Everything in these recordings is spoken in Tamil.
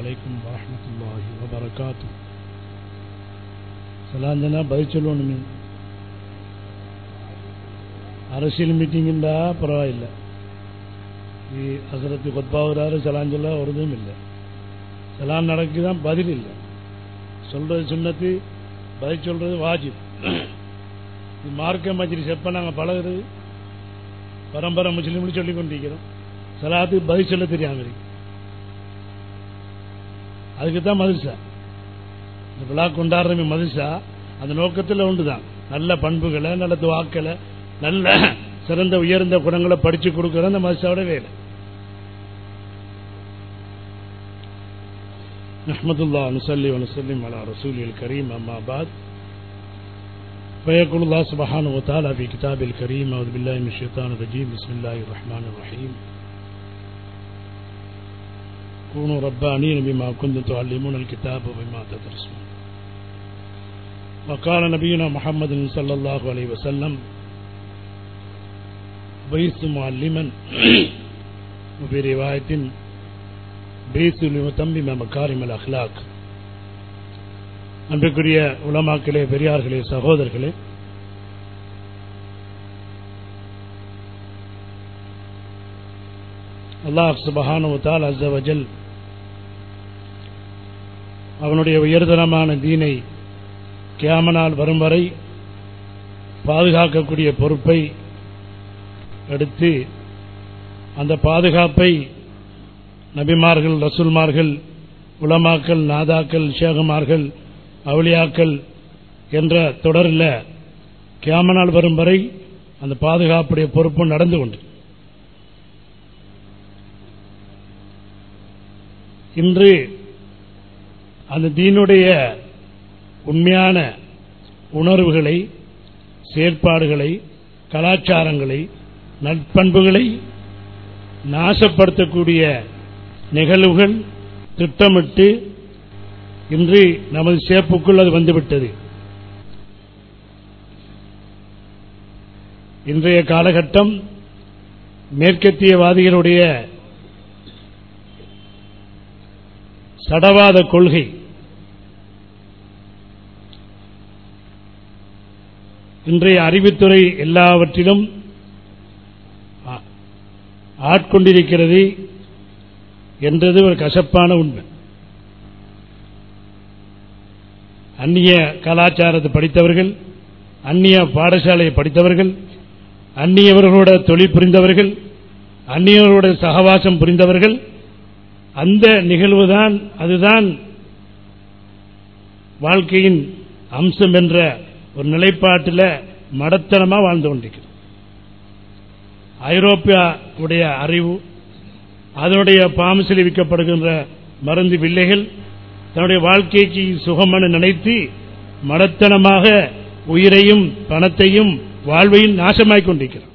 عليكم ورحمة الله وبركاته சலாந்தனா பதில் சொல்லணுமே அரசியல் மீட்டிங்குண்டா பரவாயில்லை ಈ ಹಸರತ್ತು ಕೊತ್ಬಾವರಾರು சலான் சொல்ல ஒருதும் இல்லை சலான் நடக்குதான் பதில் இல்லை சொல்றது சுண்ணத்து பதில் சொல்றது வாஜிப் இது மார்க்க மஜ்லிஸ் எப்போ நாங்கள் பழகுறது பரம்பரை முஸ்லீம்னு சொல்லி கொண்டிருக்கிறோம் சலாத்துக்கு பதில் சொல்ல தெரியாம இருக்கு அதுக்கு தான் மதுசா இந்த விழா கொண்டாடுற மதுசா அந்த நோக்கத்தில் உண்டு தான் நல்ல பண்புகளை நல்ல துவாக்களை நல்ல சிறந்த உயர்ந்த குணங்களை படிச்சு கொடுக்குற அந்த மதுசாவோட வேலை نحمد الله نصلي ونسلم على رسوله الكريم أما بعد فيقول الله سبحانه وتعالى في كتابه الكريم أعوذ بالله من الشيطان الرجيم بسم الله الرحمن الرحيم كونوا ربانين بما كنتم تعلمون الكتاب وبما تدرسون وقال نبينا محمد صلى الله عليه وسلم بيث معلما وفي رواية بيث لمتمم مكارم الأخلاق அன்பிற்குரிய உலமாக்களே பெரியார்களே சகோதரர்களே அல்லாஹ் சுபஹானுவத்தால் அசவஜல் அவனுடைய உயர்தரமான தீனை கியாமனால் வரும் வரை பாதுகாக்கக்கூடிய பொறுப்பை எடுத்து அந்த பாதுகாப்பை நபிமார்கள் ரசூல்மார்கள் உலமாக்கள் நாதாக்கள் ஷேகுமார்கள் அவுளியாக்கள் என்ற தொடரில் கியாமனால் வரும் வரை அந்த பாதுகாப்புடைய பொறுப்பு நடந்து கொண்டு இன்று அந்த தீனுடைய உண்மையான உணர்வுகளை செயற்பாடுகளை கலாச்சாரங்களை நட்பண்புகளை நாசப்படுத்தக்கூடிய நிகழ்வுகள் திட்டமிட்டு இன்று நமது சேப்புக்குள் அது வந்துவிட்டது இன்றைய காலகட்டம் மேற்கத்தியவாதிகளுடைய சடவாத கொள்கை இன்றைய அறிவுத்துறை எல்லாவற்றிலும் ஆட்கொண்டிருக்கிறது என்றது ஒரு கசப்பான உண்மை அந்நிய கலாச்சாரத்தை படித்தவர்கள் அந்நிய பாடசாலையை படித்தவர்கள் அந்நியவர்களோட தொழில் புரிந்தவர்கள் அந்நியவர்களோட சகவாசம் புரிந்தவர்கள் அந்த நிகழ்வுதான் அதுதான் வாழ்க்கையின் அம்சம் என்ற ஒரு நிலைப்பாட்டில் மடத்தனமாக வாழ்ந்து கொண்டிருக்கிறது ஐரோப்பியாவுடைய அறிவு அதனுடைய பாம்பு விற்கப்படுகின்ற மருந்து வில்லைகள் தன்னுடைய வாழ்க்கைக்கு சுகமென நினைத்து மடத்தனமாக உயிரையும் பணத்தையும் வாழ்வையும் நாசமாய் கொண்டிருக்கிறார்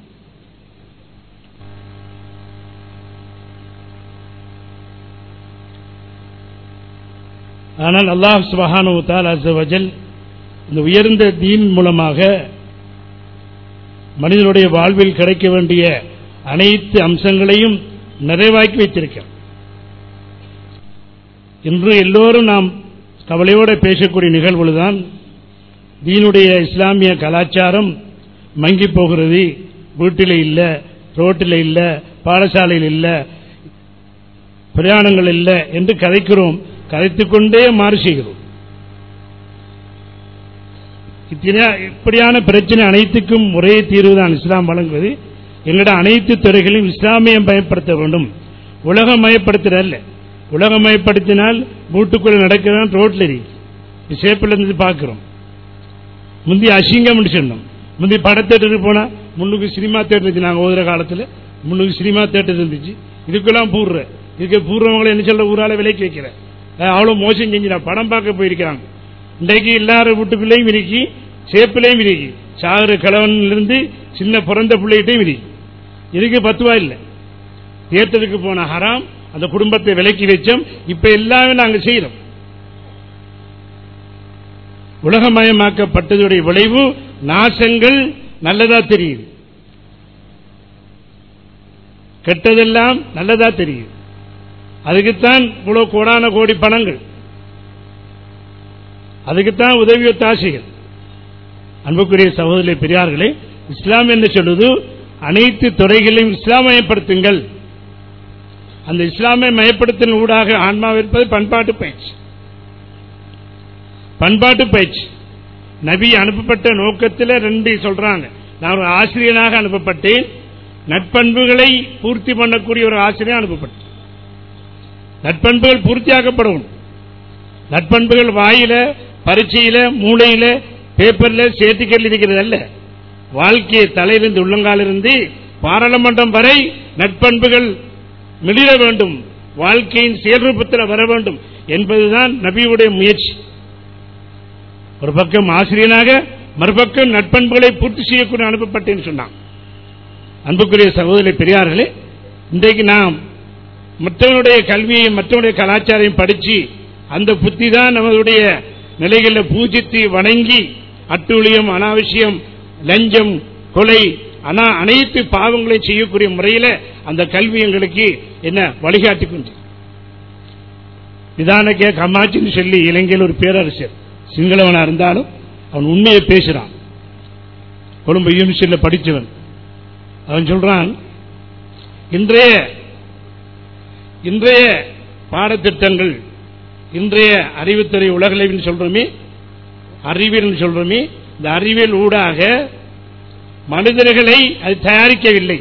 ஆனால் அல்லாஹ் சுபஹானு தால் அசவஜல் இந்த உயர்ந்த தீன் மூலமாக மனிதனுடைய வாழ்வில் கிடைக்க வேண்டிய அனைத்து அம்சங்களையும் நிறைவாக்கி வைத்திருக்கிறார் இன்று எல்லோரும் நாம் கவலையோடு பேசக்கூடிய நிகழ்வுதான் தீனுடைய இஸ்லாமிய கலாச்சாரம் மங்கி போகிறது வீட்டில் இல்லை ரோட்டில் இல்லை பாடசாலையில் இல்லை பிரயாணங்கள் இல்லை என்று கதைக்கிறோம் கதைத்துக்கொண்டே மாறு செய்கிறோம் இப்படியான பிரச்சனை அனைத்துக்கும் ஒரே தீர்வு தான் இஸ்லாம் வழங்குவது எங்களிடம் அனைத்து துறைகளையும் இஸ்லாமியம் பயன்படுத்த வேண்டும் உலகமயப்படுத்துறல்ல உலகமயப்படுத்தினால் வீட்டுக்குள்ள நடக்கிறதான் ரோட்ல இருக்கு சேப்பில் இருந்து பார்க்கிறோம் முந்தி அசிங்கம் சொன்னோம் முந்தி படத்தேட்டருக்கு போனா முன்னுக்கு சினிமா தேட்டர் இருந்துச்சு நாங்கள் ஓதுற காலத்தில் முன்னுக்கு சினிமா தேட்டர் இருந்துச்சு இதுக்கெல்லாம் பூர்ற இதுக்கு பூர்வங்களை என்ன சொல்ற ஊரால விலைக்கு வைக்கிற அவ்வளோ மோசம் செஞ்சு படம் பார்க்க போயிருக்கிறாங்க இன்றைக்கு எல்லாரும் வீட்டுக்குள்ளேயும் இருக்கு சேப்பிலையும் இருக்கு சாகர கிழவனிலிருந்து சின்ன பிறந்த பிள்ளைகிட்டையும் இருக்கு இதுக்கு பத்துவா இல்லை தேட்டருக்கு போன ஹராம் அந்த குடும்பத்தை விலக்கி வச்சோம் இப்ப எல்லாமே நாங்கள் செய்யறோம் உலகமயமாக்கப்பட்டதுடைய விளைவு நாசங்கள் நல்லதா தெரியுது கெட்டதெல்லாம் நல்லதா தெரியுது அதுக்குத்தான் இவ்வளவு கோடான கோடி பணங்கள் அதுக்குத்தான் உதவி ஒத்தாசைகள் அன்புக்குரிய சகோதரி பெரியார்களே இஸ்லாம் என்ன சொல்லுது அனைத்து துறைகளையும் இஸ்லாமயப்படுத்துங்கள் அந்த இஸ்லாமிய மயப்படுத்தின் ஊடாக ஆன்மா இருப்பது பண்பாட்டு பயிற்சி பண்பாட்டு பயிற்சி நபி அனுப்பப்பட்ட நோக்கத்தில் ரெண்டு சொல்றாங்க நான் ஒரு ஆசிரியனாக அனுப்பப்பட்டேன் நட்பண்புகளை பூர்த்தி பண்ணக்கூடிய ஒரு ஆசிரியர் அனுப்பப்பட்டேன் நட்பண்புகள் பூர்த்தியாக்கப்படும் நட்பண்புகள் வாயில பரீட்சையில மூளையில பேப்பர்ல சேர்த்துக்கள் இருக்கிறது அல்ல வாழ்க்கையை தலையிலிருந்து உள்ளங்காலிருந்து பாராளுமன்றம் வரை நட்பண்புகள் மிளிர வேண்டும் வாழ்க்கையின் செயல்ரூபத்தில் வர வேண்டும் என்பதுதான் நபியுடைய முயற்சி ஒரு பக்கம் ஆசிரியனாக மறுபக்கம் நட்பண்புகளை பூர்த்தி செய்யக்கூடிய அனுப்பப்பட்டேன்னு சொன்னான் அன்புக்குரிய சகோதரி பெரியார்களே இன்றைக்கு நாம் மற்றவனுடைய கல்வியை மற்றவனுடைய கலாச்சாரம் படிச்சு அந்த புத்தி தான் நம்மளுடைய நிலைகளில் பூஜித்து வணங்கி அட்டூழியம் அனாவசியம் லஞ்சம் கொலை ஆனா அனைத்து பாவங்களையும் செய்யக்கூடிய முறையில அந்த கல்வி எங்களுக்கு என்ன வழிகாட்டி கொண்டு நிதானக்கே கமாச்சின்னு சொல்லி இலங்கையில் ஒரு பேரரசர் சிங்களவனா இருந்தாலும் அவன் உண்மையை பேசுறான் கொழும்பு யூனிவர்சிட்டியில் படித்தவன் அவன் சொல்றான் இன்றைய இன்றைய பாடத்திட்டங்கள் இன்றைய அறிவுத்துறை உலகளவில் சொல்றோமே அறிவியல் சொல்றோமே இந்த அறிவியல் ஊடாக மனிதர்களை அது தயாரிக்கவில்லை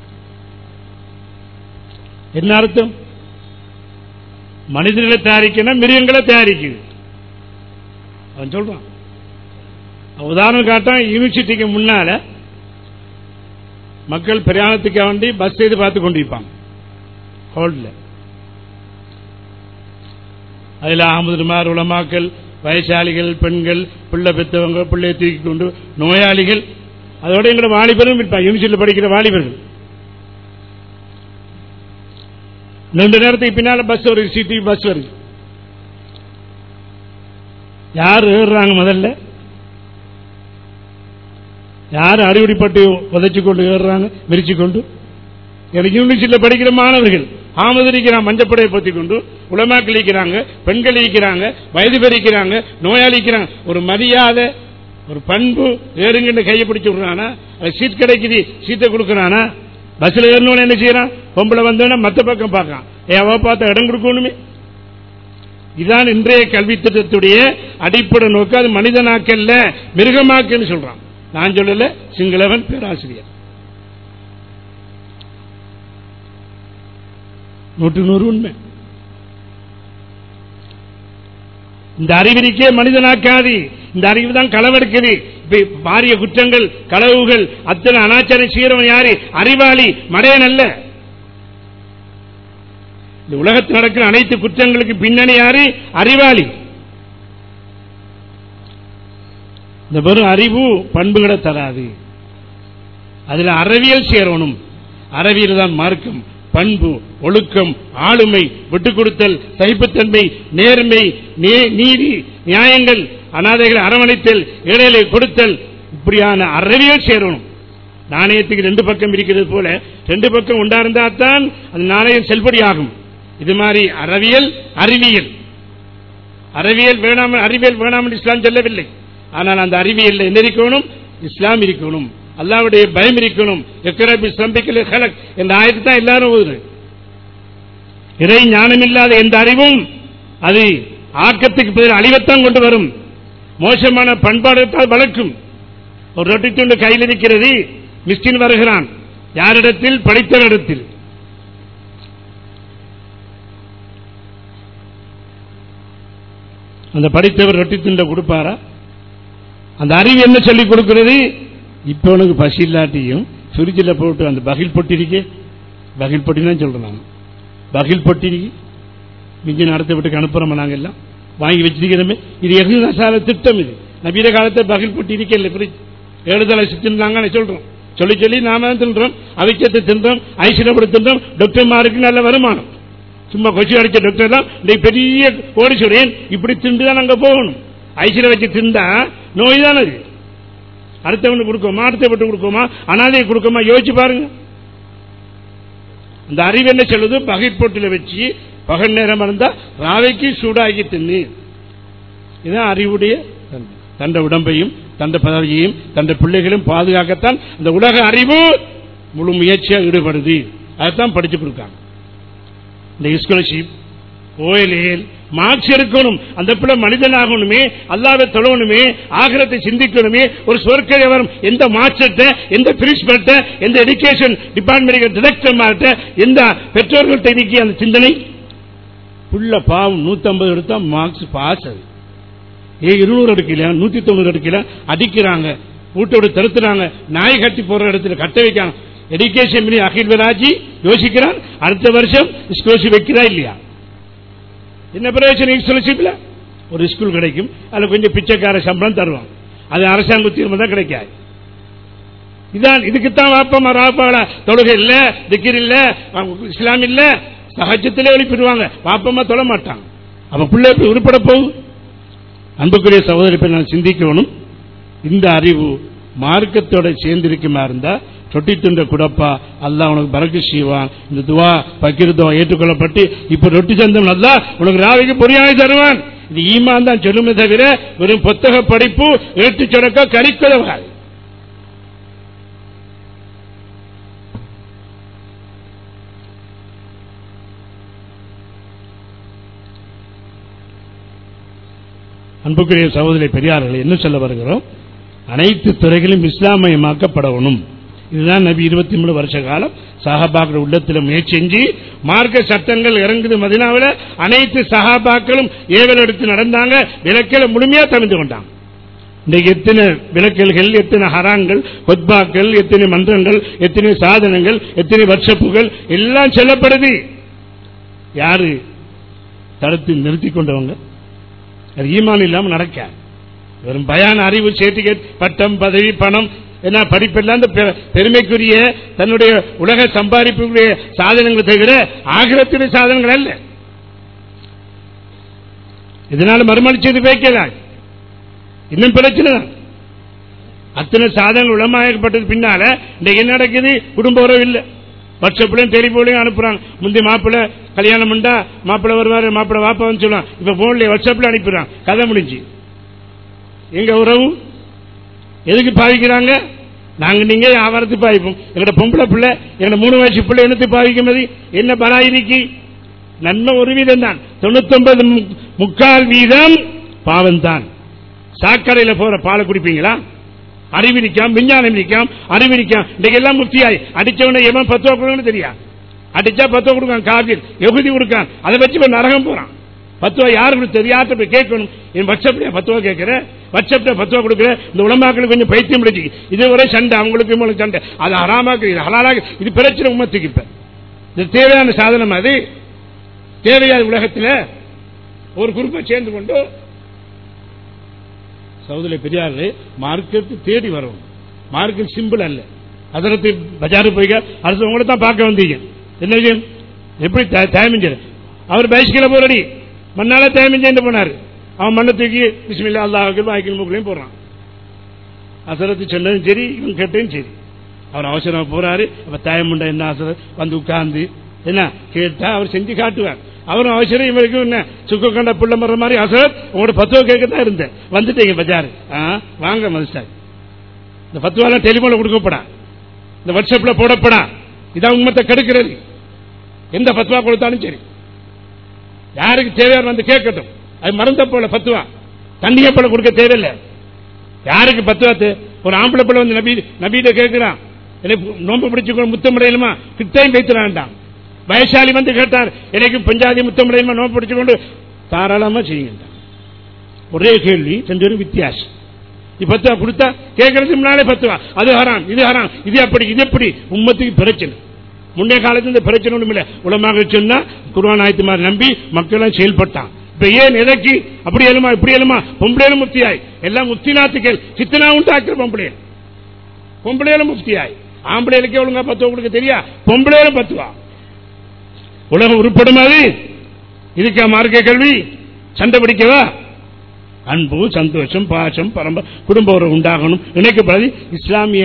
என்ன அர்த்தம் மனிதர்களை தயாரிக்கணும் மிருகங்களை தயாரிக்குது அவன் சொல்றான் உதாரணம் காட்டான் யூனிவர்சிட்டிக்கு முன்னால மக்கள் பிரயாணத்துக்கு வேண்டி பஸ் செய்து பார்த்து கொண்டிருப்பாங்க ஹோல்டில் அதில் அகமதுமார் உலமாக்கள் வயசாளிகள் பெண்கள் பிள்ளை பெற்றவங்க பிள்ளையை தூக்கி கொண்டு நோயாளிகள் அதோட எங்களோட வாலிபரும் இருப்பாங்க யூனிவர்சிட்டியில் படிக்கிற வாலிபர்கள் ரெண்டு நேரத்துக்கு பின்னால பஸ் வருது சிட்டி பஸ் வருது யார் ஏறுறாங்க முதல்ல யார் அடிப்பட்டு உதைச்சு கொண்டு ஏறுறாங்க விரிச்சு கொண்டு எனக்கு யூனிவர்சிட்டியில் படிக்கிற மாணவர்கள் ஆமதரிக்கிறான் மஞ்சப்படையை பத்தி கொண்டு உலமாக்கள் இருக்கிறாங்க பெண்கள் இருக்கிறாங்க வயது பெருக்கிறாங்க நோயாளி இருக்கிறாங்க ஒரு மரியாதை ஒரு பண்பு ஏறுங்கன்னு கையை பிடிச்சு விடுறானா அது சீட் கிடைக்குது சீட்டை கொடுக்கறானா பஸ்ல ஏறணும்னு என்ன செய்யறான் பொம்பளை வந்தோன்னா மத்த பக்கம் பார்க்கான் ஏவா பார்த்த இடம் கொடுக்கணுமே இதான் இன்றைய கல்வி திட்டத்துடைய அடிப்படை நோக்கு அது மனிதனாக்கல்ல மிருகமாக்கன்னு சொல்றான் நான் சொல்லல சிங்களவன் பேராசிரியர் நூற்று நூறு உண்மை இந்த அறிவிற்கே மனிதனாக்காது இந்த அறிவு தான் களவெடுக்குது இப்ப பாரிய குற்றங்கள் களவுகள் அத்தனை அனாச்சாரம் செய்யறவன் யாரு அறிவாளி மடையன் அல்ல இந்த உலகத்தில் நடக்கிற அனைத்து குற்றங்களுக்கு பின்னணி யாரு அறிவாளி இந்த வெறும் அறிவு பண்புகளை தராது அதுல அறவியல் சேரணும் அறவியல் தான் மார்க்கம் பண்பு ஒழுக்கம் ஆளுமை விட்டுக் கொடுத்தல் சகிப்புத்தன்மை நேர்மை நீதி நியாயங்கள் அனாதைகளை அரவணைத்தல் இடையிலை கொடுத்தல் இப்படியான அறவியல் சேரணும் நாணயத்துக்கு ரெண்டு பக்கம் இருக்கிறது போல ரெண்டு பக்கம் உண்டாயிருந்தா தான் அந்த நாணயம் செல்படியாகும் இது மாதிரி அறவியல் அறிவியல் அறிவியல் வேணாம் அறிவியல் வேணாம் இஸ்லாம் சொல்லவில்லை ஆனால் அந்த அறிவியல் என்ன இருக்கணும் இஸ்லாம் இருக்கணும் அல்லாவுடைய பயம் இருக்கணும் எக்கரபி சம்பிக்கல ஹலக் என்ற ஆயத்து தான் எல்லாரும் ஓதுது இறை ஞானம் இல்லாத எந்த அறிவும் அது ஆக்கத்துக்கு பதில் அழிவைத்தான் கொண்டு வரும் மோசமான பண்பாடுத்தால் வளர்க்கும் ஒரு ரொட்டி துண்டு கையில் இருக்கிறது மிஸ்கின் வருகிறான் யாரிடத்தில் படித்தவரிடத்தில் அந்த படித்தவர் ரொட்டி துண்டை கொடுப்பாரா அந்த அறிவு என்ன சொல்லிக் கொடுக்கிறது இப்போ உனக்கு பசி இல்லாட்டியும் சுரிச்சில் போட்டு அந்த பகில் பொட்டி இருக்கே பகில் பொட்டி தான் சொல்றேன் நான் பகில் பொட்டி இருக்கு மிஞ்சி நடத்த விட்டுக்கு அனுப்புறோம் நாங்க எல்லாம் வாங்கி வச்சிருக்கிறோமே இது எது நசால திட்டம் இது நவீன காலத்தை பகில் பொட்டி இருக்கல ஃப்ரிட்ஜ் ஏழுதலை தின்னாங்கன்னு சொல்றோம் சொல்லி சொல்லி நாம தான் தின்றோம் அவிச்சத்தை தின்றோம் ஐசிடப்பட தின்றோம் டாக்டர்மாருக்கு நல்ல வருமானம் சும்மா கொச்சி அடிச்ச டாக்டர் தான் இன்னைக்கு பெரிய கோடீஸ்வரன் இப்படி திண்டு தான் அங்க போகணும் ஐசில வச்சு திண்டா நோய் தான் அது அடுத்தவனுக்கு கொடுக்குமா அடுத்தவட்டு கொடுக்குமா அனாதையை கொடுக்குமா யோசிச்சு பாருங்க அந்த அறிவு என்ன சொல்லுது பகைப்பொட்டில வச்சு பகல் நேரம் இருந்தா ராவைக்கு சூடாக்கி தின்னு இதுதான் அறிவுடைய தன்மை. தந்த உடம்பையும் தந்த பதவியையும் தந்த பிள்ளைகளும் பாதுகாக்கத்தான் இந்த உலக அறிவு முழு முயற்சியாக ஈடுபடுது அதைத்தான் படிச்சு கொடுக்காங்க இந்த ஸ்காலர்ஷிப் ஓயலேல் மார்க்ஸ் எடுக்கணும் அந்த பிள்ளை மனிதனாகணுமே அல்லாவை தொழணுமே ஆகிரத்தை சிந்திக்கணுமே ஒரு சொற்கை வரும் எந்த மாஸ்டர்கிட்ட எந்த பிரின்சிபல்கிட்ட எந்த எடுகேஷன் டிபார்ட்மெண்ட் டிரெக்டர் எந்த பெற்றோர்கள்ட்ட இன்னைக்கு அந்த சிந்தனை புள்ள பாவம் நூத்தம்பது எடுத்தா மார்க்ஸ் பாஸ் அது ஏ இருநூறு எடுக்கல நூத்தி தொண்ணூறு எடுக்கல அடிக்கிறாங்க வீட்டோட தடுத்துறாங்க நாய் கட்டி போற இடத்துல கட்ட வைக்காங்க எடுகேஷன் மினி அகில் விராஜி யோசிக்கிறான் அடுத்த வருஷம் ஸ்கோலர்ஷிப் வைக்கிறா இல்லையா என்ன பிரயோஜனம் ஸ்காலர்ஷிப்ல ஒரு ஸ்கூல் கிடைக்கும் அதுல கொஞ்சம் பிச்சைக்கார சம்பளம் தருவாங்க அது அரசாங்க தீர்வு தான் கிடைக்காது இதான் இதுக்குத்தான் வாப்பமா ராப்பாள தொழுகை இல்ல திக்கிர் இல்ல இஸ்லாம் இல்ல சகஜத்திலே எழுப்பிடுவாங்க வாப்பமா தொழ மாட்டாங்க அப்ப பிள்ளை எப்படி உருப்பட போகுது அன்புக்குரிய சகோதரி நான் சிந்திக்கணும் இந்த அறிவு மார்க்கத்தோட சேர்ந்திருக்குமா இருந்தா தொட்டி துண்ட குடப்பா அல்லாஹ் உனக்கு பறக்கு செய்வான் இந்த துவா பக்கிருதோ ஏற்றுக்கொள்ளப்பட்டு இப்ப ரொட்டி சந்தம் நல்லா உனக்கு ராவிக்கு பொறியாய் தருவான் இது ஈமான் தான் சொல்லுமே தவிர வெறும் புத்தக படிப்பு ஏட்டு சொடக்க கறிக்குதவாது அன்புக்குரிய சகோதரி பெரியார்கள் என்ன சொல்ல வருகிறோம் அனைத்து துறைகளும் இஸ்லாமயமாக்கப்படணும் இதுதான் நபி இருபத்தி மூணு வருஷ காலம் சஹாபாக்கள் உள்ளத்தில் முயற்சி செஞ்சு மார்க்க சட்டங்கள் இறங்குது மதினாவில் அனைத்து சஹாபாக்களும் ஏவல் எடுத்து நடந்தாங்க விளக்கில முழுமையா தெரிந்து கொண்டாங்க இன்றைக்கு எத்தனை விளக்கல்கள் எத்தனை ஹராங்கள் கொத்பாக்கள் எத்தனை மன்றங்கள் எத்தனை சாதனங்கள் எத்தனை வர்ஷப்புகள் எல்லாம் சொல்லப்படுது யாரு தடுத்து நிறுத்தி கொண்டவங்க அது ஈமான் இல்லாம நடக்க வெறும் பயான அறிவு சேர்த்திகேட் பட்டம் பதவி பணம் என்ன படிப்பெல்லாம் இந்த பெ- பெருமைக்குரிய தன்னுடைய உலக சம்பாதிப்புடைய சாதனங்கள் தவிர ஆகிரத்துடைய சாதனங்கள் அல்ல இதனால மறுமலிச்சது பேக்கலாம் இன்னும் பிரச்சனை தான் அத்தனை சாதனங்கள் உளமாக்கப்பட்டது பின்னால இன்னைக்கு என்ன நடக்குது குடும்ப உறவு இல்லை வாட்ஸ்அப்லயும் டெலிபோன்லயும் அனுப்புறாங்க முந்தைய மாப்பிள்ள கல்யாணம் பண்ணா மாப்பிள்ள வருவாரு மாப்பிள்ள வாப்பான்னு சொல்லுவாங்க இப்ப போன்ல வாட்ஸ்அப்ல அனுப்பிடுறாங்க கதை முடிஞ்சு எங்க உறவு எதுக்கு பாவிக்கிறாங்க நாங்க நீங்க வியாபாரத்துக்கு பாவிப்போம் எங்கட பொம்பளை பிள்ளை எங்கட மூணு வயசு பிள்ளை என்னத்துக்கு பாவிக்குமதி என்ன பராயிரிக்கு நன்மை ஒரு வீதம் தான் தொண்ணூத்தொன்பது முக்கால் வீதம் பாவம் தான் சாக்கடையில போற பாலை குடிப்பீங்களா அறிவிரிக்காம் விஞ்ஞானம் இருக்காம் அறிவிரிக்காம் இன்னைக்கு எல்லாம் முக்தியாய் அடிச்சவன எவன் பத்து ரூபா கொடுக்கணும் தெரியா அடிச்சா பத்து ரூபா கொடுக்கான் காபிர் எகுதி கொடுக்கான் அதை வச்சு இப்ப நரகம் போறான் பத்து ரூபா யாரு கொடுத்தது யார்கிட்ட போய் கேட்கணும் என் வாட்ஸ்அப்ல பத்து ரூபா கேட்கிறேன் வாட்ஸ்அப்ல பத்து ரூபா கொடுக்குற இந்த உலமாக்களுக்கு கொஞ்சம் பைத்தியம் முடிச்சு இது வரை சண்டை அவங்களுக்கு இவங்களுக்கு சண்டை அது ஹராமாக்கு இது ஹலாலாக்கு இது பிரச்சனை உமத்துக்கு இப்ப இது தேவையான சாதனம் அது தேவையான உலகத்தில் ஒரு குரூப்பை சேர்ந்து கொண்டு சவுதில பெரியாரு மார்க்கெட் தேடி வரணும் மார்க்கெட் சிம்பிள் அல்ல அதற்கு பஜாரு போய் அடுத்து உங்களை தான் பார்க்க வந்தீங்க என்ன விஷயம் எப்படி தயமிஞ்சர் அவர் பைஸ்கில போறடி மண்ணால தயமிஞ்சு போனாரு அவன் மண்ணை தூக்கி பிஸ்மில்லா அல்லாஹ் வாய்க்கில் மூக்கிலையும் போடுறான் அசரத்து சொன்னதும் சரி இவன் கேட்டதும் சரி அவர் அவசரமா போறாரு அப்ப தயமுண்டா என்ன அசரத் வந்து உட்கார்ந்து என்ன கேட்டா அவர் செஞ்சு காட்டுவார் அவரும் அவசரம் இவருக்கு என்ன சுக்க கண்ட புள்ள மர மாதிரி அசரத் உங்களோட பத்துவ கேட்க தான் இருந்தேன் வந்துட்டீங்க பஜாரு ஆ, வாங்க மதுசாரி இந்த பத்துவாலாம் டெலிபோன்ல கொடுக்கப்படா இந்த வாட்ஸ்அப்ல போடப்படா இதான் உண்மத்தை கெடுக்கிறது எந்த பத்துவா கொடுத்தாலும் சரி யாருக்கு தேவையான வந்து கேட்கட்டும் அது மறந்த போல பத்துவா தண்ணியை போல கொடுக்க தேவையில்லை யாருக்கு பத்துவா தே- ஒரு ஆம்பளை பிள்ளை வந்து நபி நபியிட்ட கேட்கிறான் எனக்கு நோம்பு பிடிச்சுக்கணும் முத்தமிடையிலுமா கிட்டையும் வைத்துறான்டான் வயசாலி வந்து கேட்டார் எனக்கு பஞ்சாதி முத்தமிடையிலுமா நோம்பு பிடிச்சுக்கொண்டு தாராளமா செய்யுங்க ஒரே கேள்வி ரெண்டு பேரும் வித்தியாசம் இப்ப பத்துவா கொடுத்தா கேட்கறதுக்கு முன்னாலே பத்துவா அது ஹராம் இது ஹராம் இது அப்படி இது எப்படி உம்மத்துக்கு பிரச்சனை முன்னைய காலத்துல இந்த பிரச்சனை ஒண்ணும் இல்ல உலமாக சொன்னா குர்ஆன் ஆயத்து மாதிரி நம்பி மக்களும் செயல்பட்டான் இப்ப ஏன் எதற்கு அப்படி எழுமா இப்படி எழுமா பொம்பளையிலும் முஃப்தியாய் எல்லாம் முஃப்தினாத்துக்கள் சித்தனா உண்டாக்குற பொம்பளையல் பொம்பளையிலும் முஃப்தியாய் ஆம்பளைகளுக்கு ஒழுங்கா பத்துவா கொடுக்க தெரியா பொம்பளையிலும் பத்துவா உலகம் உருப்படும் அது இதுக்கா மார்க்க கல்வி சண்டை பிடிக்கவா அன்பு சந்தோஷம் பாசம் பரம்ப குடும்ப உறவு உண்டாகணும் இணைக்கப்படாது இஸ்லாமிய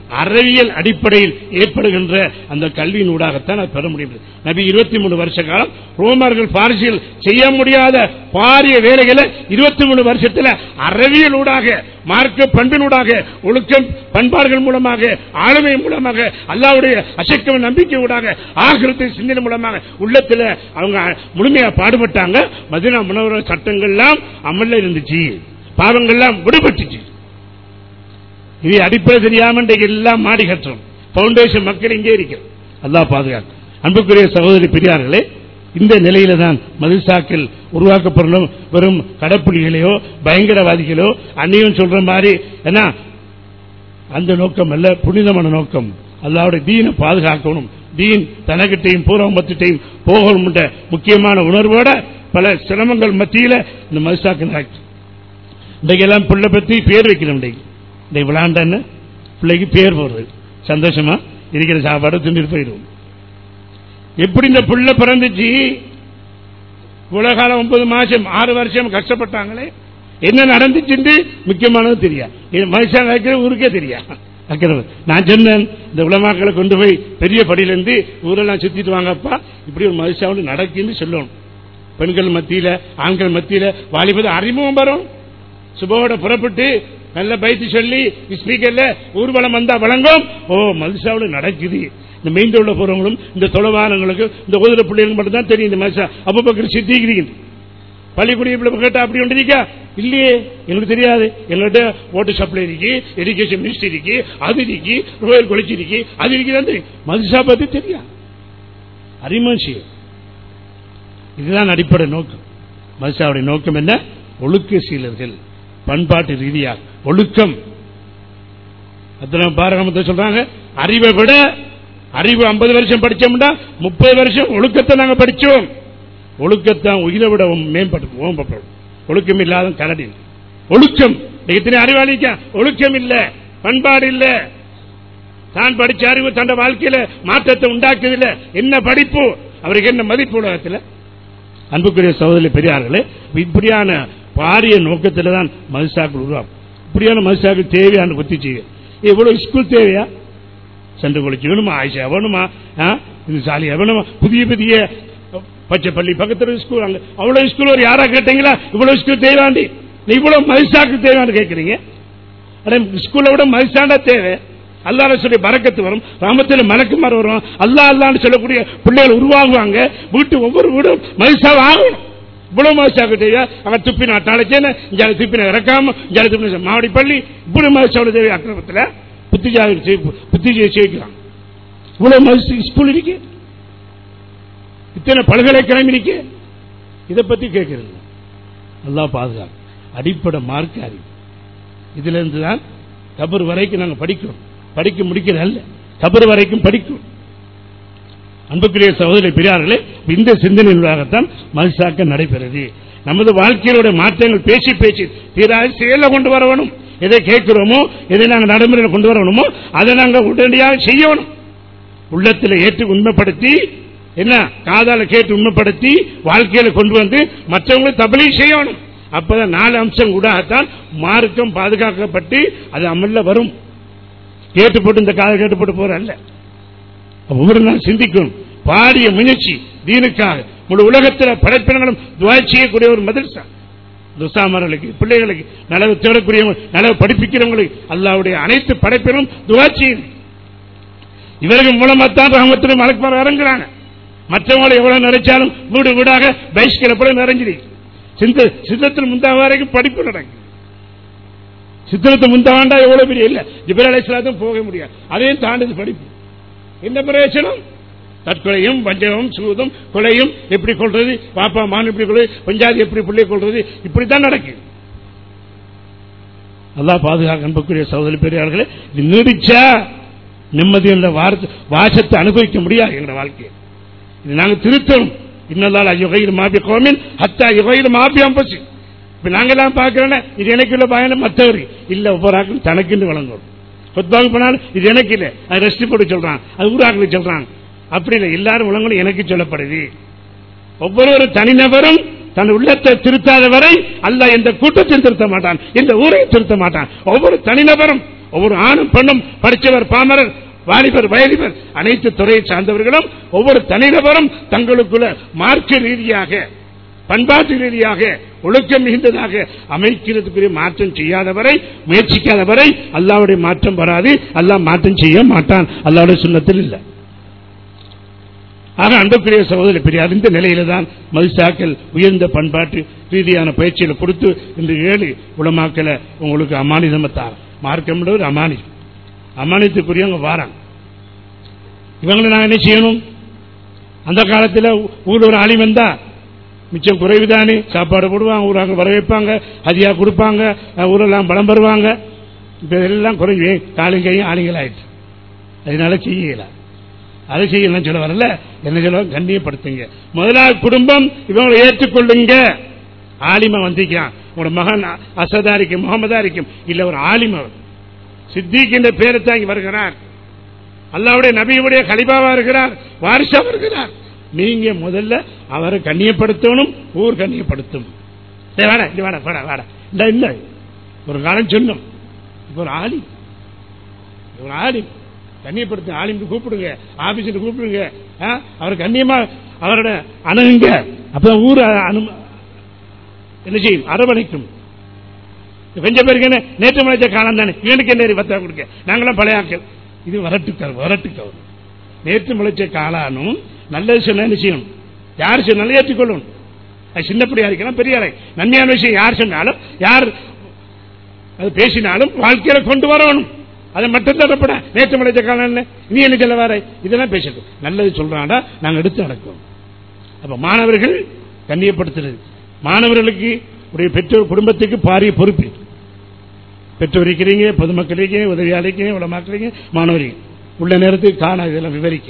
அறிவியல் அடிப்படையில் ஏற்படுகின்ற அந்த கல்வியின் ஊடாகத்தான் அது பெற முடியும் நபி இருபத்தி மூணு வருஷ காலம் ரோமர்கள் பாரிசில் செய்ய முடியாத பாரிய வேலைகளை இருபத்தி மூணு வருஷத்துல அறிவியல் ஊடாக மார்க்க பண்பினூடாக ஒழுக்கம் பண்பாடுகள் மூலமாக ஆளுமை மூலமாக அல்லாவுடைய அசைக்க நம்பிக்கை ஊடாக ஆகிரத்தை சிந்தனை மூலமாக உள்ளத்துல அவங்க முழுமையா பாடுபட்டாங்க மதினா முனவர சட்டங்கள்லாம் அமல்ல இருந்துச்சு பாவங்கள்லாம் விடுபட்டுச்சு இது அடிப்படை தெரியாம இன்றைக்கு எல்லாம் மாடி கட்டுறோம் பவுண்டேஷன் மக்கள் இங்கே இருக்கிறோம் அல்லாஹ் பாதுகாக்கும் அன்புக்குரிய சகோதரி பெரியார்களே இந்த நிலையில தான் மதுசாக்கள் உருவாக்கப்படணும் வெறும் கடப்புலிகளையோ பயங்கரவாதிகளோ அன்னையும் சொல்ற மாதிரி என்ன அந்த நோக்கம் அல்ல புனிதமான நோக்கம் அல்லாவுடைய தீனை பாதுகாக்கணும் தீன் தனக்கிட்டையும் பூர்வமத்திட்டையும் போகணும் என்ற முக்கியமான உணர்வோட பல சிரமங்கள் மத்தியில இந்த மதுசாக்கு நடக்கும் இன்றைக்கு எல்லாம் பிள்ளை பத்தி பேர் வைக்கணும் இன்றைக்கு இன்றைக்கு விளையாண்டன்னு பிள்ளைக்கு பேர் போடுறது சந்தோஷமா இருக்கிற சாப்பாடு திண்டிட்டு போயிடுவோம் எப்படி இந்த புள்ள பிறந்துச்சு இவ்வளவு காலம் ஒன்பது மாசம் ஆறு வருஷம் கஷ்டப்பட்டாங்களே என்ன நடந்துச்சுன்னு முக்கியமானது தெரியா இது மனுஷன் வைக்கிற ஊருக்கே தெரியா வைக்கிறது நான் சொன்னேன் இந்த உலமாக்களை கொண்டு போய் பெரிய படியிலிருந்து ஊரெல்லாம் சுத்திட்டு வாங்கப்பா இப்படி ஒரு மனுஷாவோடு நடக்குன்னு சொல்லணும் பெண்கள் மத்தியில ஆண்கள் மத்தியில வாலிபது அறிமுகம் வரும் சுபோட புறப்பட்டு நல்ல பயிற்சி சொல்லி ஸ்பீக்கர்ல ஊர்வலம் வந்தா வழங்கும் ஓ மதுசாவோட நடக்குது இந்த மெயின் ரோட்ல போறவங்களும் இந்த தொலைவானங்களுக்கு இந்த உதிர பிள்ளைகளுக்கு மட்டும் தான் தெரியும் இந்த மனுஷா அப்ப பக்கம் சித்திக்கிறீங்க பள்ளிக்கூட பிள்ளை கேட்டா அப்படி ஒன்று இருக்கா இல்லையே எனக்கு தெரியாது எங்கள்கிட்ட ஓட்டு சப்ளை இருக்கு எஜுகேஷன் மினிஸ்ட்ரி இருக்கு அது இருக்கு ரோயல் கொலிச்சி இருக்கு அது இருக்கு மதுசா பத்தி தெரியா அறிமன்சியம் இதுதான் அடிப்படை நோக்கம் மதுசாவுடைய நோக்கம் என்ன ஒழுக்க சீலர்கள் பண்பாட்டு ரீதியாக ஒழுக்கம் பாரகமத்தை சொல்றாங்க அறிவை விட அறிவு ஐம்பது வருஷம் படிச்சோம்னா முப்பது வருஷம் ஒழுக்கத்தை நாங்க படிச்சோம் ஒழுக்கத்தான் உயிரை விட மேம்பட்டு ஓம்பப்படும் ஒழுக்கம் இல்லாத கரடி ஒழுக்கம் எத்தனை அறிவாளிக்க ஒழுக்கம் இல்ல பண்பாடு இல்ல தான் படிச்ச அறிவு தன் வாழ்க்கையில மாற்றத்தை உண்டாக்குதில்ல என்ன படிப்பு அவருக்கு என்ன மதிப்பு உலகத்தில் அன்புக்குரிய சகோதரி பெரியார்களே இப்படியான பாரிய நோக்கத்தில் தான் மதுசாக்கள் உருவாகும் இப்படியான மதுசாக்கள் தேவையான புத்தி செய்ய இவ்வளவு ஸ்கூல் தேவையா சென்று குளிச்சு வேணுமா ஆயிஷா வேணுமா இது சாலியா வேணுமா புதிய புதிய பச்சை பள்ளி பக்கத்துல ஸ்கூல் அங்க அவ்வளவு ஸ்கூல் ஒரு யாரா கேட்டீங்களா இவ்வளவு ஸ்கூல் தேவையாண்டி நீ இவ்வளவு மதிசாக்கு தேவையான்னு கேட்கறீங்க ஸ்கூல்ல விட மதிசாண்டா தேவை அல்லாத சொல்லி பறக்கத்து வரும் ராமத்தில் மலக்குமார் வரும் அல்லா அல்லான்னு சொல்லக்கூடிய பிள்ளைகள் உருவாகுவாங்க வீட்டு ஒவ்வொரு வீடும் மதிசாவை ஆகணும் இவ்வளவு மதிசாக்கு தேவையா அங்க துப்பி நாட்டாளச்சேன்னு இங்கே துப்பின இறக்காம இங்கே துப்பின மாவடி பள்ளி இப்படி மதிசாவோட தேவை அக்கிரமத்தில் புத்திஜாதி புத்திஜியை சேர்க்கிறான் இவ்வளவு மதிச்சு ஸ்கூல் இருக்கு இத்தனை பல்கலைக்கழகம் இருக்கு இதை பத்தி கேட்கறது நல்லா பாதுகாப்பு அடிப்படை மார்க் அறிவு இதுல இருந்து தான் கபர் வரைக்கும் நாங்க படிக்கிறோம் படிக்க முடிக்கிறது அல்ல கபர் வரைக்கும் படிக்கும் அன்புக்குரிய சகோதரி பெரியார்களே இந்த சிந்தனையாகத்தான் மனுஷாக்க நடைபெறுது நமது வாழ்க்கையிலுடைய மாற்றங்கள் பேசி பேசி தீராக செயல கொண்டு வரணும் எதை கேட்கிறோமோ எதை நாங்கள் நடைமுறையில் கொண்டு வரணுமோ அதை நாங்கள் உடனடியாக செய்யணும் உள்ளத்தில் ஏற்று உண்மைப்படுத்தி என்ன காதால கேட்டு உண்மைப்படுத்தி வாழ்க்கையில கொண்டு வந்து மற்றவங்களை தபலி செய்யணும் அப்பதான் நாலு அம்சம் கூடத்தான் மார்க்கம் பாதுகாக்கப்பட்டு அது அமல்ல வரும் கேட்டு போட்டு இந்த காதை கேட்டு போட்டு போற அல்ல ஒவ்வொரு நாள் சிந்திக்கணும் பாடிய முயற்சி தீனுக்காக முழு உலகத்தில் படைப்பினங்களும் துவா செய்யக்கூடிய ஒரு மதரசா துசாமர்களுக்கு பிள்ளைகளுக்கு நலவு தேடக்கூடியவங்க நலவு படிப்பிக்கிறவங்களுக்கு அல்லாவுடைய அனைத்து படைப்பினும் துவா செய்யணும் இவர்கள் மூலமாத்தான் ரஹமத்திலும் மலக்குமார் இறங்குறாங்க மற்றவங்களை எவ்வளவு நிறைச்சாலும் வீடு வீடாக பைஸ்கில போல நிறைஞ்சிரு சிந்த சித்தத்தில் முந்தாக வரைக்கும் படிப்பு நடக்கும் சித்திரத்தை முந்தாண்டா எவ்வளவு பெரிய இல்ல ஜிபர் அலைசலாத்தும் போக முடியாது அதையும் தாண்டது படிப்பு என்ன பிரயோஜனம் தற்கொலையும் பஞ்சமும் சூதும் கொலையும் எப்படி கொள்றது பாப்பா மான் எப்படி கொள்வது பஞ்சாதி எப்படி பிள்ளை கொள்றது இப்படித்தான் நடக்குது நல்லா பாதுகாக்க அன்புக்குரிய சகோதரி பெரியார்களே இது நீடிச்சா நிம்மதி என்ற வார்த்தை வாசத்தை அனுபவிக்க முடியாது எங்க வாழ்க்கையை இது நாங்க திருத்தணும் இன்னதால் யுகையில் மாபி கோமின் ஹத்தா யுகையில் மாபி அம்பசி இப்ப நாங்கெல்லாம் பார்க்கிறோம் இது எனக்கு உள்ள பயணம் மற்றவர் இல்ல ஒவ்வொரு ஆக்கும் தனக்குன்னு வழங்கும் கொத்பாங்க போனாலும் இது எனக்கு இல்ல அது ரெஸ்ட் போட்டு சொல்றான் அது ஊராக்களுக்கு சொல்றாங்க அப்படி இல்லை எல்லாரும் உலகங்களும் எனக்கு சொல்லப்படுது ஒவ்வொரு தனிநபரும் தன் உள்ளத்தை திருத்தாத வரை அல்ல எந்த கூட்டத்தையும் திருத்த மாட்டான் எந்த ஊரையும் திருத்த மாட்டான் ஒவ்வொரு தனிநபரும் ஒவ்வொரு ஆணும் பெண்ணும் படித்தவர் பாமரர் வாலிபர் வயலிபர் அனைத்து துறையை சார்ந்தவர்களும் ஒவ்வொரு தனிநபரும் தங்களுக்குள்ள மார்க்க ரீதியாக பண்பாட்டு ரீதியாக ஒழுக்கம் மிகுந்ததாக அமைக்கிறதுக்குரிய மாற்றம் செய்யாதவரை முயற்சிக்காதவரை அல்லாவுடைய மாற்றம் வராது அல்லாஹ் மாற்றம் செய்ய மாட்டான் அல்லாவுடைய சுண்ணத்தில் இல்லை ஆக அன்புக்குரிய சகோதரி பெரியார் இந்த நிலையில தான் மதுசாக்கள் உயர்ந்த பண்பாட்டு ரீதியான பயிற்சிகளை கொடுத்து இந்த ஏழு உலமாக்களை உங்களுக்கு அமானிதமத்தார் மார்க்கம் ஒரு அமானி அமானியத்துக்குரியவங்க வாராங்க இவங்களை நான் என்ன செய்யணும் அந்த காலத்தில் ஊர் ஒரு ஆளி வந்தா மிச்சம் குறைவுதானே சாப்பாடு போடுவாங்க ஊராக வர வைப்பாங்க ஹதியா கொடுப்பாங்க ஊரெல்லாம் பலம் பெறுவாங்க இப்ப இதெல்லாம் குறைஞ்சு காலுங்கையும் ஆளுங்களாயிடுச்சு அதனால செய்யல அதை செய்யலாம் சொல்ல வரல என்ன சொல்ல கண்ணியப்படுத்துங்க முதலாவது குடும்பம் இவங்களை ஏற்றுக்கொள்ளுங்க ஆலிமா வந்திருக்கான் உங்களோட மகன் அசதா இருக்கும் முகமதா இருக்கும் இல்ல ஒரு ஆலிமா சித்திக் என்ற பேரை தாங்கி வருகிறார் அல்லாவுடைய நபியுடைய கலிபாவா இருக்கிறார் வாரிசா வருகிறார் நீங்க முதல்ல அவரை கண்ணியப்படுத்தணும் ஊர் கண்ணியப்படுத்தும் டேய் வாடா இங்க வாடா வாடா வாடா இல்ல இல்ல ஒரு காலம் சொன்னோம் இப்ப ஒரு ஆலி ஒரு ஆலி கண்ணியப்படுத்த ஆலிமுக்கு கூப்பிடுங்க ஆபீஸுக்கு கூப்பிடுங்க ஆ? அவர் கண்ணியமா அவரோட அணுகுங்க அப்பதான் ஊர் அனு என்ன செய்யும் அரவணைக்கும் கொஞ்சம் பேருக்கு என்ன நேற்று மலைச்ச காலம் தானே இவனுக்கு என்ன பத்தா கொடுக்க நாங்களாம் பழைய ஆட்கள் இது வரட்டுக்கல் வரட்டுக்கல் நேற்று முளைச்ச காலானும் நல்லது சொன்ன என்ன செய்யணும் யார் சொன்னாலும் ஏற்றுக்கொள்ளணும் அது சின்னப்படியா இருக்கலாம் பெரிய ஆளை நன்மையான விஷயம் யார் சொன்னாலும் யார் அது பேசினாலும் வாழ்க்கையில கொண்டு வரணும் அதை மட்டும் தரப்பட நேற்று முளைச்ச காலம் என்ன நீ என்ன சொல்ல வர இதெல்லாம் பேசட்டு நல்லது சொல்றாண்டா நாங்க எடுத்து நடக்கும் அப்ப மாணவர்கள் கண்ணியப்படுத்துறது மாணவர்களுக்கு உடைய பெற்றோர் குடும்பத்துக்கு பாரிய பொறுப்பு பெற்றோர் இருக்கிறீங்க பொதுமக்கள் இருக்கீங்க உதவியாளர் இருக்கீங்க உலமாக்கள் இருக்கீங்க மாணவர்கள் உள்ள நேரத்துக்கு காண இதெல்லாம் விவரிக்க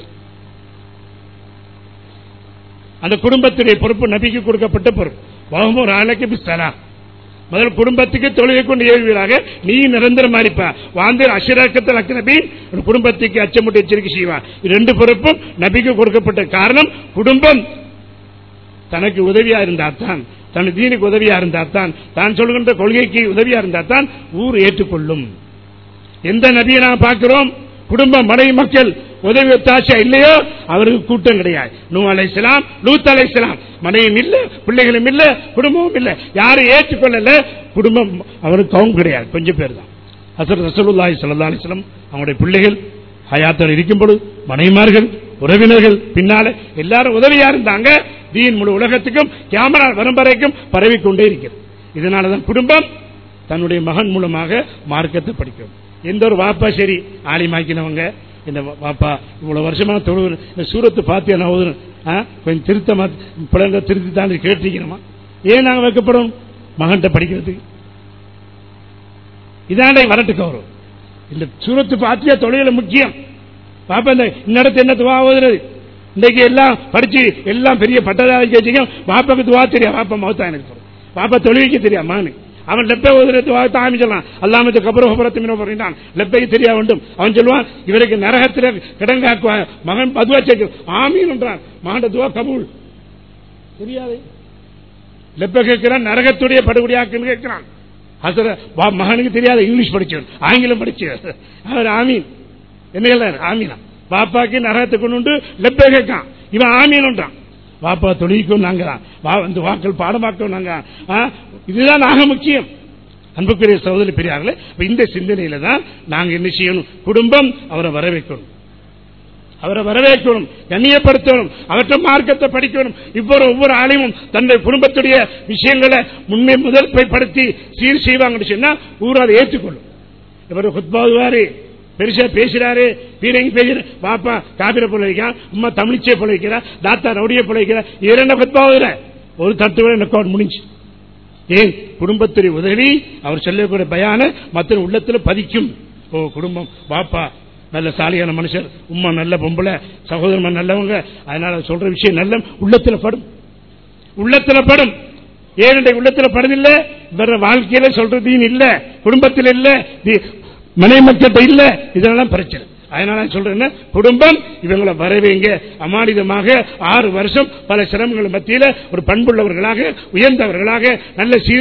அந்த குடும்பத்துடைய பொறுப்பு நபிக்கு கொடுக்கப்பட்ட பொறுப்பு வகுமோ ராலைக்கு பிஸ்தலா முதல் குடும்பத்துக்கு தொழிலை கொண்டு ஏழுவீராக நீ நிரந்தரமா இருப்பா வாழ்ந்து அசிராக்கத்தில் அக்கனபி ஒரு குடும்பத்துக்கு அச்சமுட்டு எச்சரிக்கை செய்வான் இது ரெண்டு பொறுப்பும் நபிக்கு கொடுக்கப்பட்ட காரணம் குடும்பம் தனக்கு உதவியா இருந்தால்தான் தன் தீனுக்கு உதவியா இருந்தால்தான் தான் சொல்கின்ற கொள்கைக்கு உதவியா இருந்தால்தான் ஊர் ஏற்றுக்கொள்ளும் எந்த நபியை நாம் பார்க்கிறோம் குடும்பம் மனை மக்கள் உதவி ஒத்தாசா இல்லையோ அவருக்கு கூட்டம் கிடையாது நூ அலைசலாம் லூத் அலைசலாம் மனையும் இல்ல பிள்ளைகளும் இல்ல குடும்பமும் இல்ல யாரும் ஏற்றுக்கொள்ளல குடும்பம் அவருக்கு அவங்க கிடையாது கொஞ்சம் பேர் தான் அசர் ரசூலுல்லாஹி ஸல்லல்லாஹு அலைஹி வஸல்லம் அவங்களுடைய பிள்ளைகள் ஹயாத்தோடு இருக்கும் பொழுது மனைமார்கள் உறவினர்கள் பின்னால எல்லாரும் உதவியா இருந்தாங்க தீன் முழு உலகத்துக்கும் கேமரா வரும் வரைக்கும் பரவிக்கொண்டே இருக்கிறது இதனாலதான் குடும்பம் தன்னுடைய மகன் மூலமாக மார்க்கத்தை படிக்கும் எந்த ஒரு வாப்பா சரி ஆலிமாக்கினவங்க இந்த வாப்பா இவ்வளவு வருஷமா தொழுவு இந்த சூரத்து பார்த்து நான் ஓதுறேன் ஆ, கொஞ்சம் திருத்தமா பிள்ளைங்க திருத்தி தான் கேட்டிருக்கிறோமா ஏன் நாங்க வைக்கப்படும் மகன்கிட்ட படிக்கிறதுக்கு இதாண்டை வரட்டுக்கு வரும் இந்த சூரத்து பாத்தியா தொழில முக்கியம் பாப்பா இந்த இன்னடத்து என்ன துவா ஓதுறது இன்னைக்கு எல்லாம் படிச்சு எல்லாம் பெரிய பட்டதாரி வச்சுக்க பாப்பாக்கு துவா தெரியும் பாப்பா மௌத்தா எனக்கு சொல்றேன். பாப்பா தொழிலுக்கு தெரியும் மகனு அவன் லெப்பை ஓதுற துவா தாமி சொல்லலாம் அல்லாமத்து கபரு ஹபரத்து மினோ பண்ணிட்டான் லெப்பைக்கு தெரியா வேண்டும் அவன் சொல்லுவான் இவருக்கு நரகத்தில் கிடங்காக்குவா மகன் பதுவா சேர்க்க ஆமீன் என்றான் மகன் துவா கபூல் தெரியாது லெப்ப கேட்கிறான் நரகத்துடைய படுகொடியாக்குன்னு கேட்கிறான் ஹசர வா- மகனுக்கு தெரியாத இங்கிலீஷ் படிச்சவன் ஆங்கிலம் படிச்சவர் அவர் ஆமீன் என்ன சொல்றாரு ஆமீனா பாப்பாக்கு நரகத்தை கொண்டு வந்து லெப்ப கேட்கான் இவன் ஆமீன்ன்றான் பாப்பா தொழிலுக்கும் நாங்க தான் வா வந்து வாக்கள் பாடமாக்கவும் நாங்க ஆ, இதுதான் நாக முக்கியம் அன்புக்குரிய சகோதரி பெரியார்களே இப்ப இந்த சிந்தனையில தான் நாங்க என்ன செய்யணும் குடும்பம் அவரை வரவேற்கணும் அவரை வரவேற்கணும் கண்ணியப்படுத்தணும் அவற்றை மார்க்கத்தை படிக்கணும் இவ்வொரு ஒவ்வொரு ஆலயமும் தன்னுடைய குடும்பத்துடைய விஷயங்களை முன்னே முதல் படுத்தி சீர் செய்வாங்கன்னு சொன்னா ஊர் அதை ஏற்றுக்கொள்ளும் இவர் குத்பாதுவாரு பெருசா பேசுறாரு பீரங்கி பேசுற பாப்பா காபிர போல வைக்கிறான் உமா தமிழிச்சே போல வைக்கிறா தாத்தா ரவுடிய போல வைக்கிறா இரண்ட குத்பாவுல ஒரு தத்துவ ரெக்கார்ட் முடிஞ்சு ஏன் குடும்பத்துடைய உதவி அவர் சொல்லக்கூடிய பயான மற்ற உள்ளத்துல பதிக்கும் ஓ குடும்பம் பாப்பா நல்ல சாலியான மனுஷர் உம்மா நல்ல பொம்பளை சகோதரன் நல்லவங்க அதனால சொல்ற விஷயம் நல்ல உள்ளத்துல படும் உள்ளத்துல படும் ஏனென்ற உள்ளத்துல படுதில்ல வேற வாழ்க்கையில சொல்றதையும் இல்ல குடும்பத்தில் இல்ல தி- மனை மக்கள்கிட்ட இல்ல இதெல்லாம் பிரச்சனை அதனால நான் சொல்றேன் குடும்பம் இவங்களை வரவேங்க அமானிதமாக ஆறு வருஷம் பல சிரமங்கள் மத்தியில ஒரு பண்புள்ளவர்களாக உயர்ந்தவர்களாக நல்ல சீ-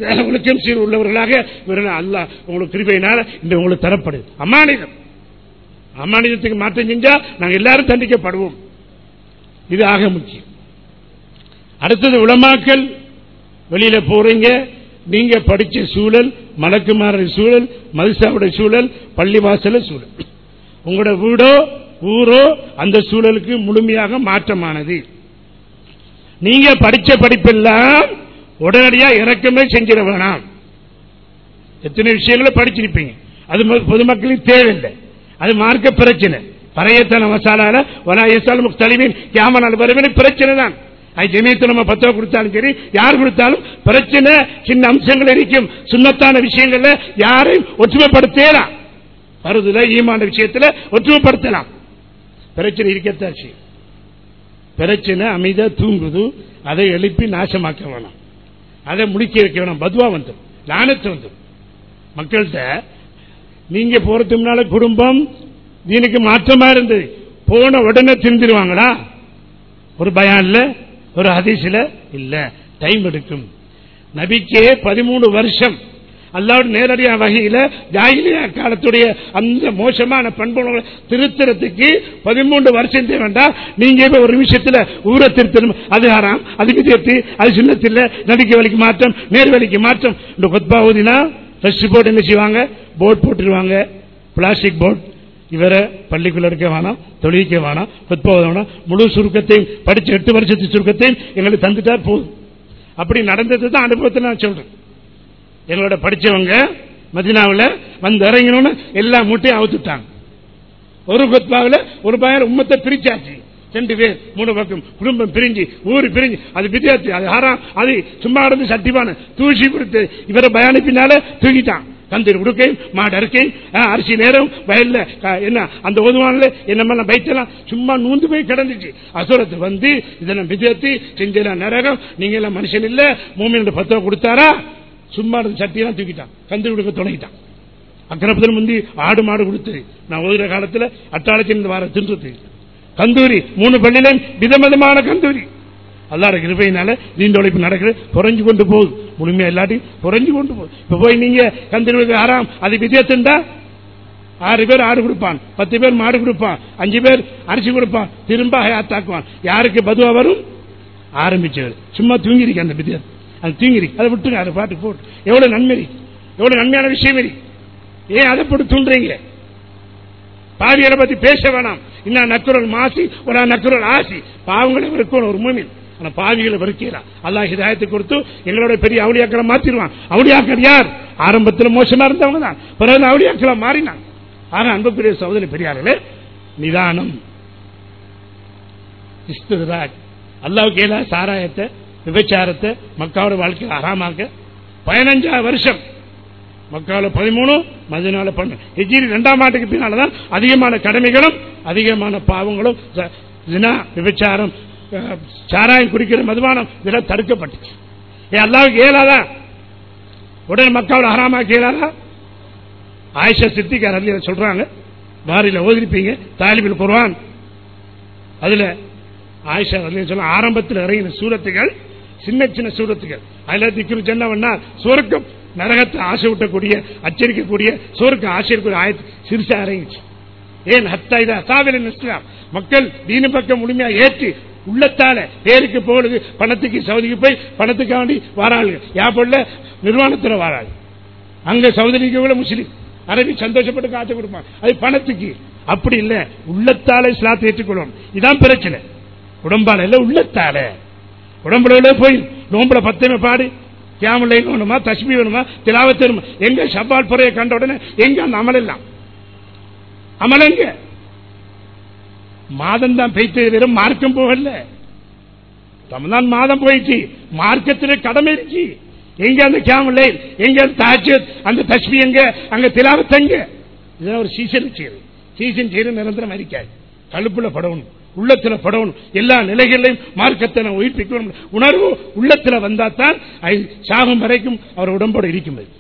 ஒழுக்கம் சீர் உள்ளவர்களாக இவர்கள் அல்லாஹ் உங்களுக்கு கிருபையினால இந்த உங்களுக்கு தரப்படுது அமானிதம் அமானிதத்துக்கு மாற்றம் செஞ்சா நாங்க எல்லாரும் தண்டிக்கப்படுவோம் இது ஆக முக்கியம் அடுத்தது உலமாக்கல் வெளியில போறீங்க நீங்க படிச்ச சூழல் மலக்குமார சூழல் மதுசாவுடைய சூழல் பள்ளிவாசல சூழல் உங்களோட வீடோ ஊரோ அந்த சூழலுக்கு முழுமையாக மாற்றமானது நீங்க படிச்ச படிப்பெல்லாம் உடனடியா இறக்கமே செஞ்சிட வேணாம் எத்தனை விஷயங்களை படிச்சிருப்பீங்க அது ம- பொதுமக்களுக்கு தேவையில்லை அது மார்க்க பிரச்சனை பறையத்தன மசாலால வலாயசால முக்தலிமின் கியாமனால் வருவன பிரச்சனை தான் அது ஜெமியத்தை நம்ம பத்தோ கொடுத்தாலும் சரி யார் கொடுத்தாலும் பிரச்சனை சின்ன அம்சங்கள் இருக்கும் சுண்ணத்தான விஷயங்கள்ல யாரையும் ஒற்றுமைப்படுத்தலாம் வருதுல ஈமான விஷயத்துல ஒற்றுமைப்படுத்தலாம் பிரச்சனை இருக்கத்தான் செய்யும் பிரச்சனை அமைதியா தூங்குது அதை எழுப்பி நாசமாக்க வேணாம் அதை முடிக்க வைக்க வேணாம் பதுவா வந்துடும் லானத்து வந்துடும் மக்கள்கிட்ட நீங்க போறதுக்கு முன்னால குடும்பம் தீனுக்கு மாற்றமா இருந்தது போன உடனே திருந்திருவாங்களா ஒரு பயான்ல ஒரு ஹதீஸ்ல இல்ல டைம் எடுக்கும் நபிக்கே பதிமூணு வருஷம் அல்லாவோட நேரடியா வகையில ஜாகிலியா காலத்துடைய அந்த மோசமான பண்புகளை திருத்தறதுக்கு பதிமூன்று வருஷம் தேவைண்டா நீங்க இப்ப ஒரு நிமிஷத்துல ஊரை திருத்தணும் அது ஹராம் அது விதியத்து அது சின்னத்தில் நடிக்க வழிக்கு மாற்றம் நேர் வழிக்கு மாற்றம் இந்த கொத்பா ஊதினா ரெஸ்ட் போட்டு என்ன செய்வாங்க போர்ட் போட்டுருவாங்க பிளாஸ்டிக் போர்ட் இவரை பள்ளிக்குள்ள இருக்க வேணாம் தொழிலிக்க வேணாம் கொத்பா வேணாம் முழு சுருக்கத்தையும் படிச்ச எட்டு வருஷத்து சுருக்கத்தையும் எங்களுக்கு தந்துட்டா போதும் அப்படி நடந்தது தான் அனுபவத்தை நான் சொல்றேன் எங்களோட படிச்சவங்க மதினாவில் வந்து இறங்கணும்னு எல்லா மூட்டையும் அவுத்துட்டாங்க ஒரு கொத்பாவில் ஒரு பையன் உம்மத்தை பிரிச்சாச்சு ரெண்டு பேர் மூணு பக்கம் குடும்பம் பிரிஞ்சு ஊரு பிரிஞ்சு அது வித்தியாசம் அது ஆறாம் அது சும்மா நடந்து சட்டிப்பான தூசி கொடுத்து இவரை பயானி பின்னால தூக்கிட்டான் கந்தீர் உடுக்கையும் மாடு அறுக்கையும் ஆ, அரிசி நேரம் வயல்ல ஆ, என்ன அந்த ஒதுவான்ல என்னமெல்லாம் பைத்தெல்லாம் சும்மா நூந்து போய் கிடந்துச்சு அசுரத்து வந்து இதெல்லாம் விதத்து செஞ்செல்லாம் நரகம் நீங்க எல்லாம் மனுஷன் இல்ல மூமியோட பத்தோ கொடுத்தாரா சும்மா இருந்த சட்டியெல்லாம் தூக்கிட்டான் கந்தீர் உடுக்க துணைக்கிட்டான் அக்கிரபத்தில் முந்தி ஆடு மாடு கொடுத்து நான் ஓதுற காலத்துல அட்டாளத்தில் வார தின்றது கந்தூரி மூணு பள்ளியில விதவிதமான கந்தூரி அல்லாட கிருபையினால நீண்ட உழைப்பு நடக்குது குறைஞ்சு கொண்டு போகுது முழுமையா இல்லாட்டி குறைஞ்சு கொண்டு போகுது இப்ப போய் நீங்க கந்தூரி ஆறாம் அது விஜயத்துண்டா ஆறு பேர் ஆடு கொடுப்பான் பத்து பேர் மாடு கொடுப்பான் அஞ்சு பேர் அரிசி கொடுப்பான் திரும்ப ஹயாத்தாக்குவான் யாருக்கு பதுவா வரும் ஆரம்பிச்சவர் சும்மா தூங்கிருக்கு அந்த வித்தியாசம் அது தூங்கிருக்கு அதை விட்டுங்க அதை பாட்டு போட்டு எவ்வளவு நன்மை இருக்கு. எவ்வளவு நன்மையான விஷயம் இருக்கு. ஏன் அதை போட்டு தூண்டுறீங்க பாவிகளை பத்தி பேச வேணாம் இன்னும் நக்குரல் மாசி ஒரு நக்குரல் ஆசி பாவங்களை வெறுக்கணும் ஒரு மூமின் ஆனா பாவிகளை வெறுக்கிறான் அல்லாஹ் ஹிதாயத்தை கொடுத்து எங்களோட பெரிய அவளியாக்களை மாத்திடுவான் அவளியாக்கள் யார் ஆரம்பத்தில் மோசமா இருந்தவங்க தான் பிறகு அவளியாக்களை மாறினான் ஆக அன்புக்குரிய சகோதரி பெரியார்களே நிதானம் இஸ்திராஜ் அல்லாவுக்கு ஏதா சாராயத்தை விபச்சாரத்தை மக்காவோட வாழ்க்கையில் ஆறாமாக்க பதினஞ்சாவது வருஷம் மக்கால பதிமூணு மதினால பன்னெண்டு ஹிஜ்ரி ரெண்டாம் ஆண்டுக்கு பின்னால்தான் அதிகமான கடமைகளும் அதிகமான பாவங்களும் ச- ஜினா விபச்சாரம் அஹ், சாராயம் குடிக்கிற மதுபானம் இதெல்லாம் தடுக்கப்பட்டுச்சு ஏ அல்லாவுக்கு ஏலாதா உடனே மக்காவோட ஹராமாக்கு ஏலாதா ஆயிஷா சித்திகார் அதில் சொல்றாங்க பாரியில் ஓதிருப்பீங்க தாலிபில் குர்ஆன் அதுல ஆயிஷா அதில் சொல்ல ஆரம்பத்தில் இறங்கின சூரத்துகள் சின்ன சின்ன சூரத்துகள் அதுல திக்கிரு சொன்னா சுவர்க்கம் நரகத்தை ஆசை ஊட்டக்கூடிய அச்சரிக்கக்கூடிய சுவர்க்க ஆசை இருக்கக்கூடிய ஆயத்து சிறுசா இறங்கிச்சு ஏன் ஹத்தா இதா சாவிலின் இஸ்லாம் மக்கள் தீனு பக்கம் முழுமையா ஏற்றி உள்ளத்தால பேருக்கு போகுது பணத்துக்கு சவுதிக்கு போய் பணத்துக்காக வேண்டி வாராளுங்க யாப்பல்ல நிர்வாணத்துல வாராள் அங்க சவுதிக்கு விட முஸ்லீம் அரபி சந்தோஷப்பட்டு காத்து கொடுப்பான் அது பணத்துக்கு அப்படி இல்ல உள்ளத்தால இஸ்லாத்தை ஏற்றுக்கொள்ளும் இதான் பிரச்சனை உடம்பால இல்ல உள்ளத்தால உடம்புல உள்ள போய் நோம்புல பத்தமே பாடு கியாமுல்லை வேணுமா தஸ்மி வேணுமா திலாவத்து வேணுமா எங்க ஷப்பால் புறையை கண்ட உடனே எங்க அந்த அமல் எல்லாம் அமலங்க மாதம் தான் பெய்த்து வெறும் மார்க்கம் போகல ரமதான் மாதம் போயிடுச்சு மார்க்கத்துல கடமை இருக்கு எங்க அந்த கேமலை எங்க அந்த தாஜத் அந்த தஸ்மி எங்க அங்க திலாவத் எங்க இதெல்லாம் ஒரு சீசன் செய்யுது சீசன் செய்யறது நிரந்தரம் இருக்காது கழுப்புல படணும் உள்ளத்துல படணும் எல்லா நிலைகளிலையும் மார்க்கத்தை நான் உயிர்ப்பிக்கணும் உணர்வு உள்ளத்துல வந்தா தான் அது சாகும் வரைக்கும் அவர் உடம்போடு இருக்கும் அது.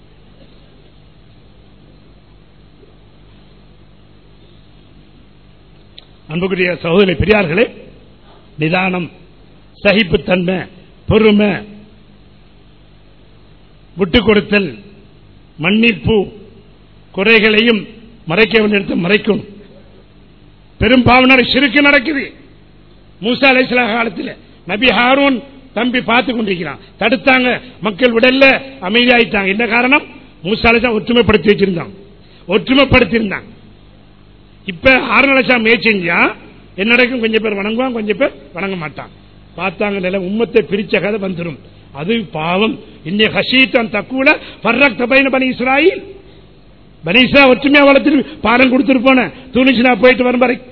அன்புக்குரிய சகோதரி பெரியார்களே நிதானம் சகிப்புத்தன்மை பொறுமை விட்டு கொடுத்தல் மன்னிப்பு குறைகளையும் மறைக்க வேண்டிய மறைக்கணும் பெரும் பாவனர் சிறுக்கு நடக்குது மூசா அலைஹிஸ்ஸலாம் காலத்தில் நபி ஹாரூன் தம்பி பார்த்து கொண்டிருக்கிறான் தடுத்தாங்க மக்கள் விடல்ல அமைதியாயிட்டாங்க என்ன காரணம் மூசா அலைஹிஸ்ஸலாம் ஒற்றுமைப்படுத்தி வச்சிருந்தாங்க ஒற்றுமைப்படுத்தியிருந்தாங்க இப்ப ஆறு லட்சம் முயற்சி செஞ்சா என்ன நடக்கும் கொஞ்சம் பேர் வணங்குவான் கொஞ்சம் பேர் வணங்க மாட்டான் பார்த்தாங்க நில உம்மத்தை பிரிச்ச கதை வந்துடும் அது பாவம் இன்னைய ஹசீத்தான் தக்குல பர்ரக் தபைன பனி இஸ்ராயில் பனி இஸ்ரா ஒற்றுமையா வளர்த்து பாடம் கொடுத்துட்டு போனேன் தூணிச்சுனா போயிட்டு வரும் வரை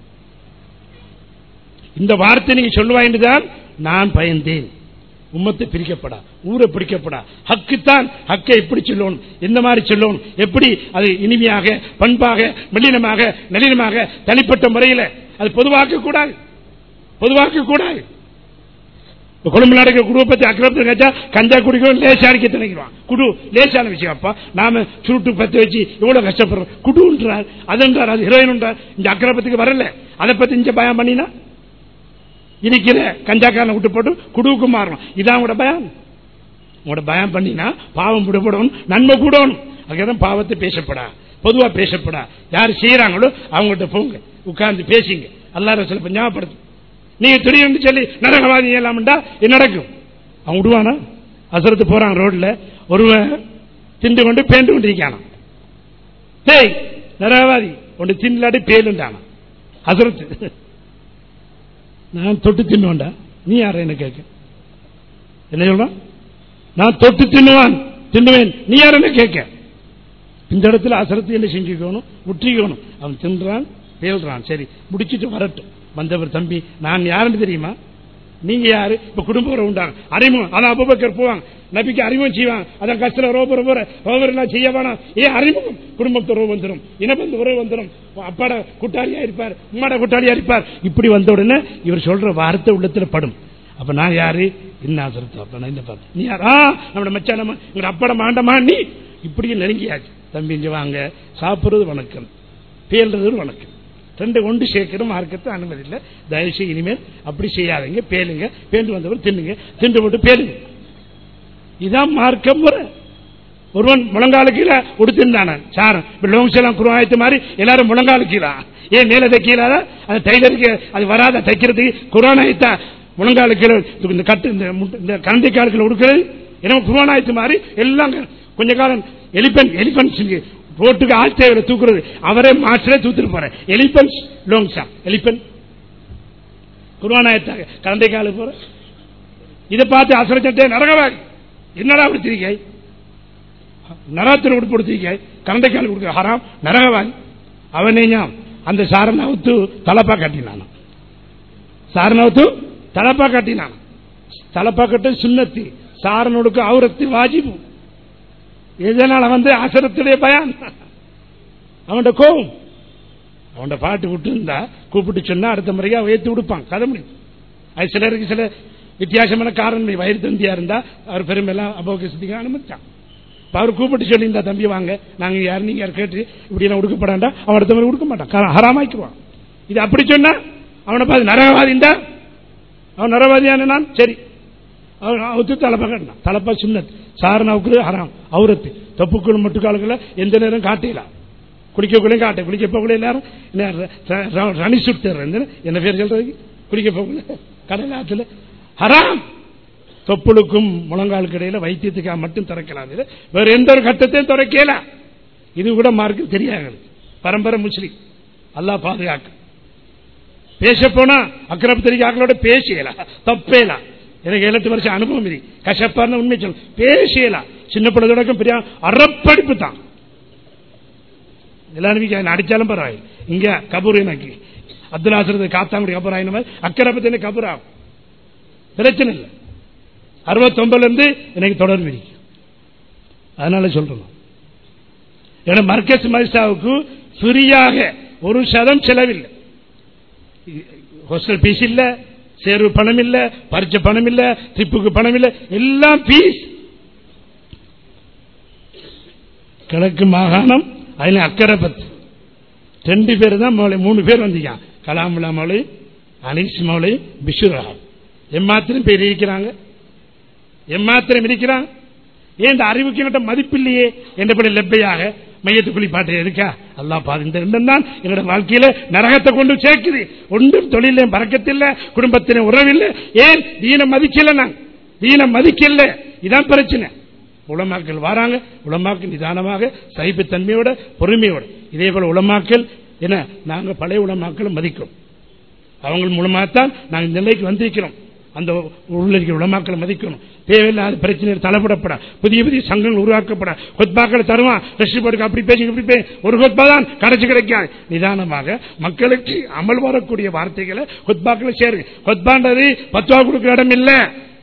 இந்த வார்த்தை நீங்க சொல்லுவாய்தான் நான் பயந்தேன் உம்மத்தை பிரிக்கப்படா ஊரை பிடிக்கப்படா ஹக்குத்தான் ஹக்கை எப்படி சொல்லணும் எந்த மாதிரி சொல்லணும் எப்படி அது இனிமையாக பண்பாக மெல்லினமாக நளினமாக தனிப்பட்ட முறையில் அது பொதுவாக்க கூடாது பொதுவாக்க கூடாது இப்ப கொழும்பு நடக்கிற குடும்ப பத்தி அக்கிரமத்தில் கேட்டா கஞ்சா குடிக்கணும் லேசா அடிக்க திணைக்கிறான் குடு லேசான விஷயம் அப்பா நாம சுருட்டு பத்து வச்சு எவ்வளவு கஷ்டப்படுறோம் குடுன்றார் அதுன்றார் அது ஹீரோயின்ன்றார் இந்த அக்கிரமத்துக்கு வரல அதை பத்தி இங்க பயம் பண்ணினா இருக்கிற கஞ்சாக்காரனை விட்டு போட்டு குடுவுக்கு மாறணும் இதான் உங்களோட பயம் உங்களோட பயம் பண்ணினா பாவம் விடப்படணும் நன்மை கூடணும் அதுதான் பாவத்தை பேசப்படா பொதுவா பேசப்படா யார் செய்யறாங்களோ அவங்கள்ட்ட போங்க உட்கார்ந்து பேசிங்க அல்லாத சில ஞாபகப்படுத்து நீங்க திடீர்னு சொல்லி நரகவாதி ஏலாம்டா என்ன நடக்கும் அவன் விடுவானா அசரத்து போறான் ரோட்ல ஒருவன் திண்டு கொண்டு பேண்டு கொண்டு இருக்கானா டேய் நரகவாதி ஒன்று திண்டாடி பேலுண்டானா அசரத்து நான் தொட்டு தின்னுவேன்டா நீ யார என்ன கேட்க என்ன சொல்றான் நான் தொட்டு தின்னுவான் தின்னுவேன் நீ யார் என்ன கேட்க இந்த இடத்துல அசரத்து என்ன செஞ்சுக்கணும் முற்றிக்கணும் அவன் தின்றான் பேல்றான் சரி முடிச்சிட்டு வரட்டும் வந்தவர் தம்பி நான் யாருன்னு தெரியுமா நீங்க யாரு இப்ப குடும்ப உறவு உண்டாங்க அறிமுகம் அதான் அபுபக்கர் போவாங்க நபிக்கு அறிமுகம் செய்வாங்க அதான் கஷ்டம் ரோபர் ரோபர் ரோபர் எல்லாம் செய்ய வேணாம் ஏன் அறிமுகம் குடும்பத்து உறவு வந்துடும் இனபந்து உறவு வந்துடும் அப்பாட கூட்டாளியா இருப்பார் உம்மாட கூட்டாளியா இருப்பார் இப்படி வந்த உடனே இவர் சொல்ற வார்த்தை உள்ளத்துல படும் அப்ப நான் யாரு என்ன சொல்றது அப்ப நான் என்ன பார்த்தேன் நீ யாரா நம்மளோட மச்சானமா எங்க அப்பாட மாண்டமா நீ இப்படி நெருங்கியாச்சு தம்பி இங்க வாங்க சாப்பிடுறது வணக்கம் பேல்றது வணக்கம் ரெண்டு ஒன்று சேர்க்கிற மார்க்கத்தை அனுமதி இல்லை தயவு செய்ய இனிமேல் அப்படி செய்யாதீங்க பேலுங்க பேண்டு வந்தவர் தின்னுங்க திண்டு போட்டு பேலுங்க இதான் மார்க்கம் முறை ஒருவன் முழங்காலு கீழே உடுத்திருந்தான சாரம் இப்ப லோங்ஸ் எல்லாம் குருவாயத்து மாதிரி எல்லாரும் முழங்காலு கீழா ஏன் மேல தைக்கலாத அது டைலருக்கு அது வராத தைக்கிறதுக்கு குரானாயத்தா முழங்காலு கீழே இந்த கட்டு இந்த முட்டை- இந்த கரண்டி காலுக்குள்ள உடுக்கிறது ஏன்னா குருவானாயத்து மாதிரி எல்லாம் கொஞ்ச காலம் எலிபென்ட் எலிபென்ட் ரோட்டுக்கு ஆள் தேவையில தூக்குறது அவரே மாற்றிலே தூத்துட்டு போற எலிபென்ட் லோங்ஸா எலிபென்ட் குருவானாயத்தாக கரண்டை காலு போற இதை பார்த்து அசரச்சட்டே நரகவாதி என்னடா அப்படி திரிக்கை நரகத்தில் உட்படுத்திக்க கரண்டைக்கால் கொடுக்க ஹராம் நரகவாதி அவனேஞாம் அந்த சாரன் அவுத்து தலப்பா கட்டினான் சாரன் அவுத்து தலப்பா கட்டினான் தலப்பா கட்ட சுண்ணத்தி சாரனுக்கு அவுரத்து வாஜிபு இதனால வந்து அசரத்துடைய பயான் அவன்கிட்ட கோபம் அவன்கிட்ட பாட்டு விட்டு இருந்தா கூப்பிட்டு சொன்னா அடுத்த முறையா ஏற்றி கொடுப்பான் கதை முடியும் அது சிலருக்கு சில வித்தியாசமான காரணம் வயிறு தந்தியா இருந்தா அவர் பெருமையெல்லாம் அபோகசத்துக்கு அனுமதிச்சான் இப்ப அவர் கூப்பிட்டு சொல்லியிருந்தா தம்பி வாங்க நாங்க யார் நீங்க யார் கேட்டு இப்படி எல்லாம் உடுக்கப்படாண்டா அவன் அடுத்த முறை கொடுக்க மாட்டான் காரணம் ஹராமாக்கிடுவான் இது அப்படி சொன்னா அவனை பார்த்து நரகவாதிண்டா அவன் நரகவாதியான நான் சரி அவன் அவுத்து தலைப்பா கட்டினான் தலைப்பா சுண்ணத் சாரணாவுக்கு ஹராம் அவுரத்து தப்புக்குள் மட்டுக்காலுக்குள்ள எந்த நேரம் காட்டிடலாம் குளிக்கக்குள்ளே காட்ட குளிக்க போகல எல்லாரும் என்ன ர- ர- ரணி சுட்டு என்ன பேர் சொல்றதுக்கு குளிக்க போகல கடல் ஆத்துல ஹராம் தொப்புளுக்கும் முழங்காலுக்கு இடையில வைத்தியத்துக்காக மட்டும் திறக்கலாம் இது வேற எந்த ஒரு கட்டத்தையும் திறக்கல இது கூட மார்க்கு தெரியாது பரம்பரை முஸ்லிம் அல்லாஹ் பாதுகாக்க பேச போனா அக்கிரம தெரியாக்களோட பேசியலாம் தப்பேலாம் எனக்கு ஏழு எட்டு வருஷம் அனுபவம் இது கஷ்டப்பாருன்னு உண்மை சொல்ல பேசியலாம் சின்ன பிள்ளை தொடக்கம் பெரிய அறப்படிப்பு தான் எல்லாரும் அடிச்சாலும் பரவாயில்லை இங்க கபூர் எனக்கு அப்துல் ஆசிரது காத்தாங்குடி கபூர் ஆயின மாதிரி அக்கரப்பத்தின கபூர் ஆகும் பிரச்சனை இல்லை அறுபத்தொன்பதுல இருந்து எனக்கு தொடர்பு இருக்கு அதனால சொல்றோம் ஏன்னா மர்கஸ் மரிசாவுக்கு ஃப்ரீயாக ஒரு சதம் செலவில்லை ஹாஸ்டல் பீஸ் இல்ல சேர்வு பணம் இல்ல பரிச்சை பணம் இல்ல ட்ரிப்புக்கு பணம் இல்ல எல்லாம் பீஸ் கிழக்கு மாகாணம் அதுல அக்கறை பத்து ரெண்டு பேர் தான் மௌலை மூணு பேர் வந்தீங்க கலாமுல்லா மௌலை அனிஸ் மௌலை பிஷுர் ரஹாப் எம்மாத்திரம் பேர் இருக்கிறாங்க எம்மாத்திரம் இருக்கிறாங்க ஏன் இந்த அறிவுக்கு என்கிட்ட மதிப்பில்லையே என்றபடி லெப்பையாக மையத்து குளிப்பாட்டு இருக்கா அல்லாஹ் பாது இந்த ரெண்டும் தான் என்னோட வாழ்க்கையில நரகத்தை கொண்டு சேர்க்குது ஒன்றும் தொழிலே பறக்கத்தில்லை குடும்பத்தின உறவில்லை ஏன் தீன மதிக்கல நான் தீன மதிக்கல இதான் பிரச்சனை உலமாக்கள் வராங்க உலமாக்கள் நிதானமாக சைப்புத்தன்மையோட பொறுமையோட இதே போல உலமாக்கள் என்ன நாங்க பழைய உலமாக்களை மதிக்கிறோம் அவங்க மூலமாகத்தான் நாங்கள் இந்த நிலைக்கு வந்திருக்கிறோம் அந்த உள்ள இருக்கிற உலமாக்களை மதிக்கணும் தேவையில்லாத பிரச்சனை தலைப்படப்பட புதிய புதிய சங்கங்கள் உருவாக்கப்பட கொத்பாக்களை தருவான் ரெஸ்ட் போடுக்க அப்படி பேசி இப்படி பேசி ஒரு கொத்பா தான் கடைசி கிடைக்காது நிதானமாக மக்களுக்கு அமல் வரக்கூடிய வார்த்தைகளை கொத்பாக்களை சேருங்க கொத்பான்றது பத்துவா கொடுக்கிற இடம் இல்ல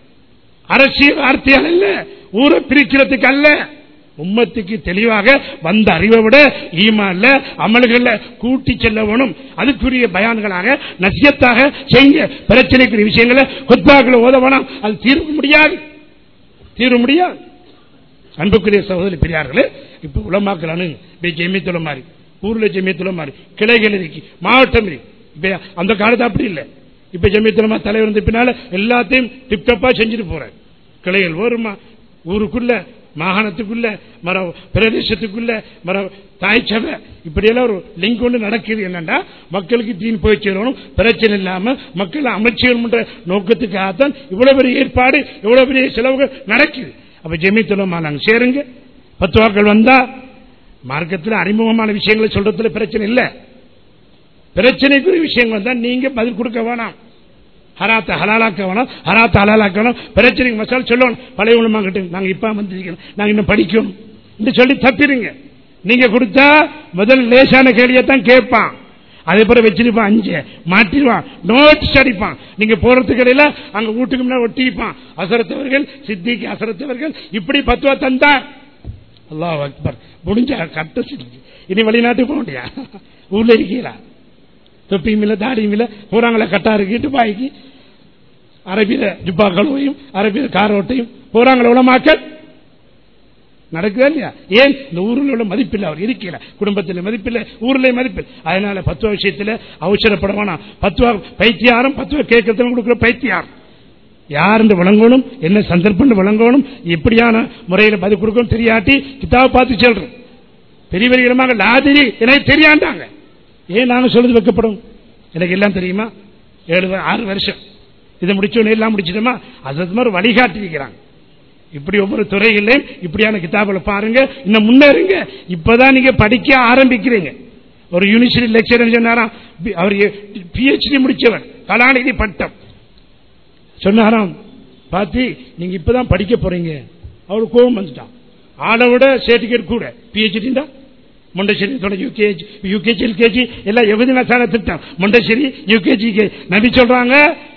அரசியல் வார்த்தையால் இல்ல ஊரை பிரிக்கிறதுக்கு அல்ல உம்மத்துக்கு தெளிவாக வந்த அறிவை விட ஈமான்ல அமல்கள்ல கூட்டி செல்ல வேணும் அதுக்குரிய பயான்களாக நசியத்தாக செய்ய பிரச்சனைக்குரிய விஷயங்களை கொத்பாக்களை ஓத வேணாம் அது தீர்க்க முடியாது தீர்வு முடியாது அன்புக்குரிய சகோதரி பெரியார்களே இப்ப உலமாக்கள் அணுங்க ஜெமித்துள்ள மாதிரி ஊர்ல ஜெமித்துள்ள மாதிரி கிளைகள் இருக்கு மாவட்டம் இருக்கு இப்ப அந்த காலத்து அப்படி இல்லை இப்ப ஜெமித்துலமா தலைவர் வந்து பின்னால எல்லாத்தையும் டிப்டப்பா செஞ்சுட்டு போறாரு கிளைகள் வருமா ஊருக்குள்ள மாகாணத்துக்குள்ள மர பிரதேசத்துக்குள்ள மர தாய் சபை இப்படியெல்லாம் ஒரு லிங்க் ஒன்று நடக்குது என்னன்னா மக்களுக்கு தீன் போய் சேரணும் பிரச்சனை இல்லாம மக்கள் அமைச்சர் நோக்கத்துக்காகத்தான் இவ்வளவு பெரிய ஏற்பாடு இவ்வளவு பெரிய செலவுகள் நடக்குது அப்ப ஜெமித்துலமா நாங்க சேருங்க பத்து வாக்கள் வந்தா மார்க்கத்தில் அறிமுகமான விஷயங்களை சொல்றதுல பிரச்சனை இல்லை பிரச்சனைக்குரிய விஷயங்கள் வந்தா நீங்க பதில் கொடுக்க வேணாம் ஹராத்த ஹலாலாக்க வேணும் ஹராத்த ஹலாலாக்கணும் பிரச்சனைக்கு மசால் சொல்லணும் பழைய உலமா கிட்ட நாங்க இப்ப வந்திருக்கணும் நாங்க இன்னும் படிக்கணும் என்று சொல்லி தப்பிடுங்க நீங்க கொடுத்தா முதல் லேசான கேள்வியை தான் கேட்பான் அதே போல வச்சிருப்பான் அஞ்சு மாட்டிடுவான் நோட்ஸ் அடிப்பான் நீங்க போறதுக்கு இடையில அங்க வீட்டுக்கு முன்னாடி ஒட்டிப்பான் அசரத்தவர்கள் சித்திக்கு அசரத்தவர்கள் இப்படி பத்துவா தந்தார் அல்லாஹ் அக்பர் முடிஞ்ச கட்ட இனி வெளிநாட்டுக்கு போக முடியா ஊர்ல இருக்கீங்களா தொப்பியும் இல்லை தாடியும் இல்லை போறாங்களே கட்டா இருக்கு பாய்க்கு அரபியில ஜுப்பா கழுவையும் அரபியில காரோட்டையும் போறாங்களே உலமாக்கள் நடக்குதா இல்லையா ஏன் இந்த ஊரில் உள்ள மதிப்பில்லை அவர் இருக்கல குடும்பத்தில் மதிப்பில்லை ஊரில் மதிப்பில்லை அதனால பத்துவ விஷயத்தில் அவசரப்பட வேணாம் பத்துவா பைத்தியாரம் பத்துவ கேட்கறது கொடுக்குற பைத்தியாரம் யார் என்று விளங்கணும் என்ன சந்தர்ப்பம் விளங்கணும் எப்படியான முறையில் பதில் கொடுக்கணும் தெரியாட்டி கிதாவை பார்த்து சொல்றோம் பெரிய பெரிய இடமாக லாதிரி எனக்கு தெரியாண்டாங்க ஏன் நாங்க சொல்றது வைக்கப்படும் எனக்கு எல்லாம் தெரியுமா ஏழு ஆறு வருஷம் இதை முடிச்சோன்னு எல்லாம் முடிச்சிட்டோமா அது மாதிரி வழிகாட்டி வைக்கிறாங்க இப்படி ஒவ்வொரு துறைகளையும் இப்படியான கிதாபில் பாருங்க இன்னும் முன்னேறுங்க இப்பதான் நீங்க படிக்க ஆரம்பிக்கிறீங்க ஒரு யூனிவர்சிட்டி லெக்சர் சொன்னாராம் அவர் பிஹெச்டி முடிச்சவர் கலாநிதி பட்டம் சொன்னாராம் பார்த்து நீங்க இப்பதான் படிக்க போறீங்க அவர் கோபம் வந்துட்டான் ஆளை விட சர்டிபிகேட் கூட பிஹெச்டிண்டா ಮೊಂಡೇಶ್ವರಿ ತೊಡ யூகேஜி யூகேஜி எல்கேஜி எல்லாம் எவ்வளவு நசான திட்டம் மொண்டேஸ்வரி யூகேஜி நபி சொல்றாங்க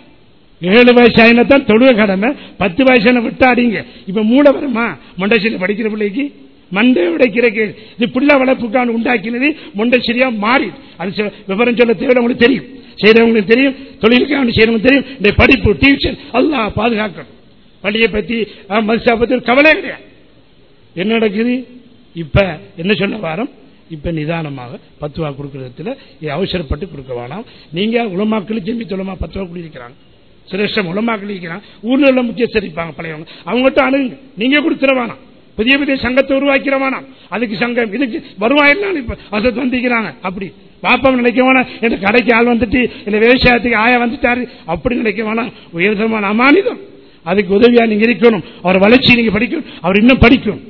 ஏழு வயசு ஆயினா தான் தொழுக கடமை பத்து வயசான விட்டாடிங்க இப்ப மூட வருமா மொண்டேஸ்வரி படிக்கிற பிள்ளைக்கு மண்டை உடைக்கிறக்கு இது புள்ள வளர்ப்புக்கான உண்டாக்கினது மொண்டேஸ்வரியா மாறி அது விவரம் சொல்ல தேவை உங்களுக்கு தெரியும் செய்யறவங்களுக்கு தெரியும் தொழிலுக்காக செய்யறவங்க தெரியும் இந்த படிப்பு டியூஷன் எல்லாம் பாதுகாக்கணும் பள்ளியை பத்தி மதுசா பத்தி கவலை கிடையாது என்ன நடக்குது இப்ப என்ன சொல்ல வாரம் இப்ப நிதானமாக பத்துவா கொடுக்கறதுல அவசரப்பட்டு கொடுக்க வேணாம் நீங்க உலமாக்கள் ஜெமி துலமா பத்துவா குடிக்கிறாங்க சிரேஷ்டம் உலமாக்கள் இருக்கிறாங்க ஊர்ல உள்ள முக்கியஸ்தர் இருப்பாங்க பழையவங்க அவங்ககிட்ட அணுகுங்க நீங்க கொடுத்துட வேணாம் புதிய புதிய சங்கத்தை உருவாக்கிற வேணாம் அதுக்கு சங்கம் இதுக்கு வருவாயெல்லாம் இப்ப அசத் வந்திருக்கிறாங்க அப்படி பாப்பா நினைக்க வேணாம் என் கடைக்கு ஆள் வந்துட்டு இந்த விவசாயத்துக்கு ஆயா வந்துட்டாரு அப்படி நினைக்க வேணாம் உயர்தரமான அமானிதம் அதுக்கு உதவியா நீங்க இருக்கணும் அவர் வளர்ச்சி நீங்க படிக்கணும் அவர் இன்னும் படிக்கணும்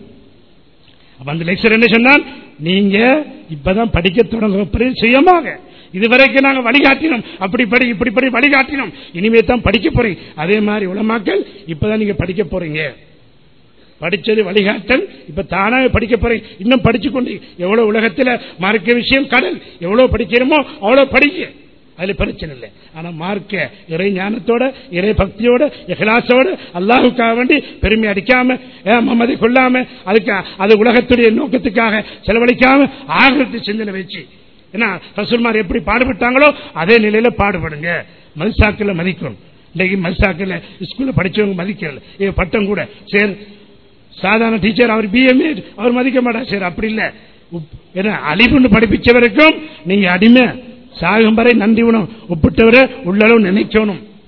அந்த லெக்சர் என்ன சொன்னால் நீங்க இப்பதான் படிக்க தொடங்க சுயமாக இதுவரைக்கும் நாங்க வழிகாட்டினோம் அப்படி படி இப்படி படி வழிகாட்டினோம் இனிமே தான் படிக்க போறீங்க அதே மாதிரி உலமாக்கள் இப்பதான் நீங்க படிக்க போறீங்க படிச்சது வழிகாட்டல் இப்ப தானாக படிக்க போறீங்க இன்னும் படிச்சு கொண்டு எவ்வளவு உலகத்தில் மார்க்க விஷயம் கடல் எவ்வளவு படிக்கிறோமோ அவ்வளவு படிக்க அதுல பிரச்சனை இல்லை ஆனா மார்க்க இறை ஞானத்தோட இறை பக்தியோட இகலாசோட அல்லாஹுக்காக வேண்டி பெருமை அடிக்காம மமதை கொள்ளாம அதுக்கு அது உலகத்துடைய நோக்கத்துக்காக செலவழிக்காம ஆகிரத்து சிந்தனை வச்சு ஏன்னா ரசூல்மார் எப்படி பாடுபட்டாங்களோ அதே நிலையில பாடுபடுங்க மல்சாக்கில் மதிக்கணும் இன்னைக்கு மல்சாக்கில் ஸ்கூல்ல படிச்சவங்க மதிக்கல பட்டம் கூட சரி சாதாரண டீச்சர் அவர் பிஎம்ஏ அவர் மதிக்க மாட்டார் சரி அப்படி இல்ல ஏன்னா அழிவுன்னு படிப்பிச்சவருக்கும் நீங்க அடிமை சாகும் வரை நன்றி உணவு ஒப்பிட்டவரை உள்ளளவு நினைக்கணும்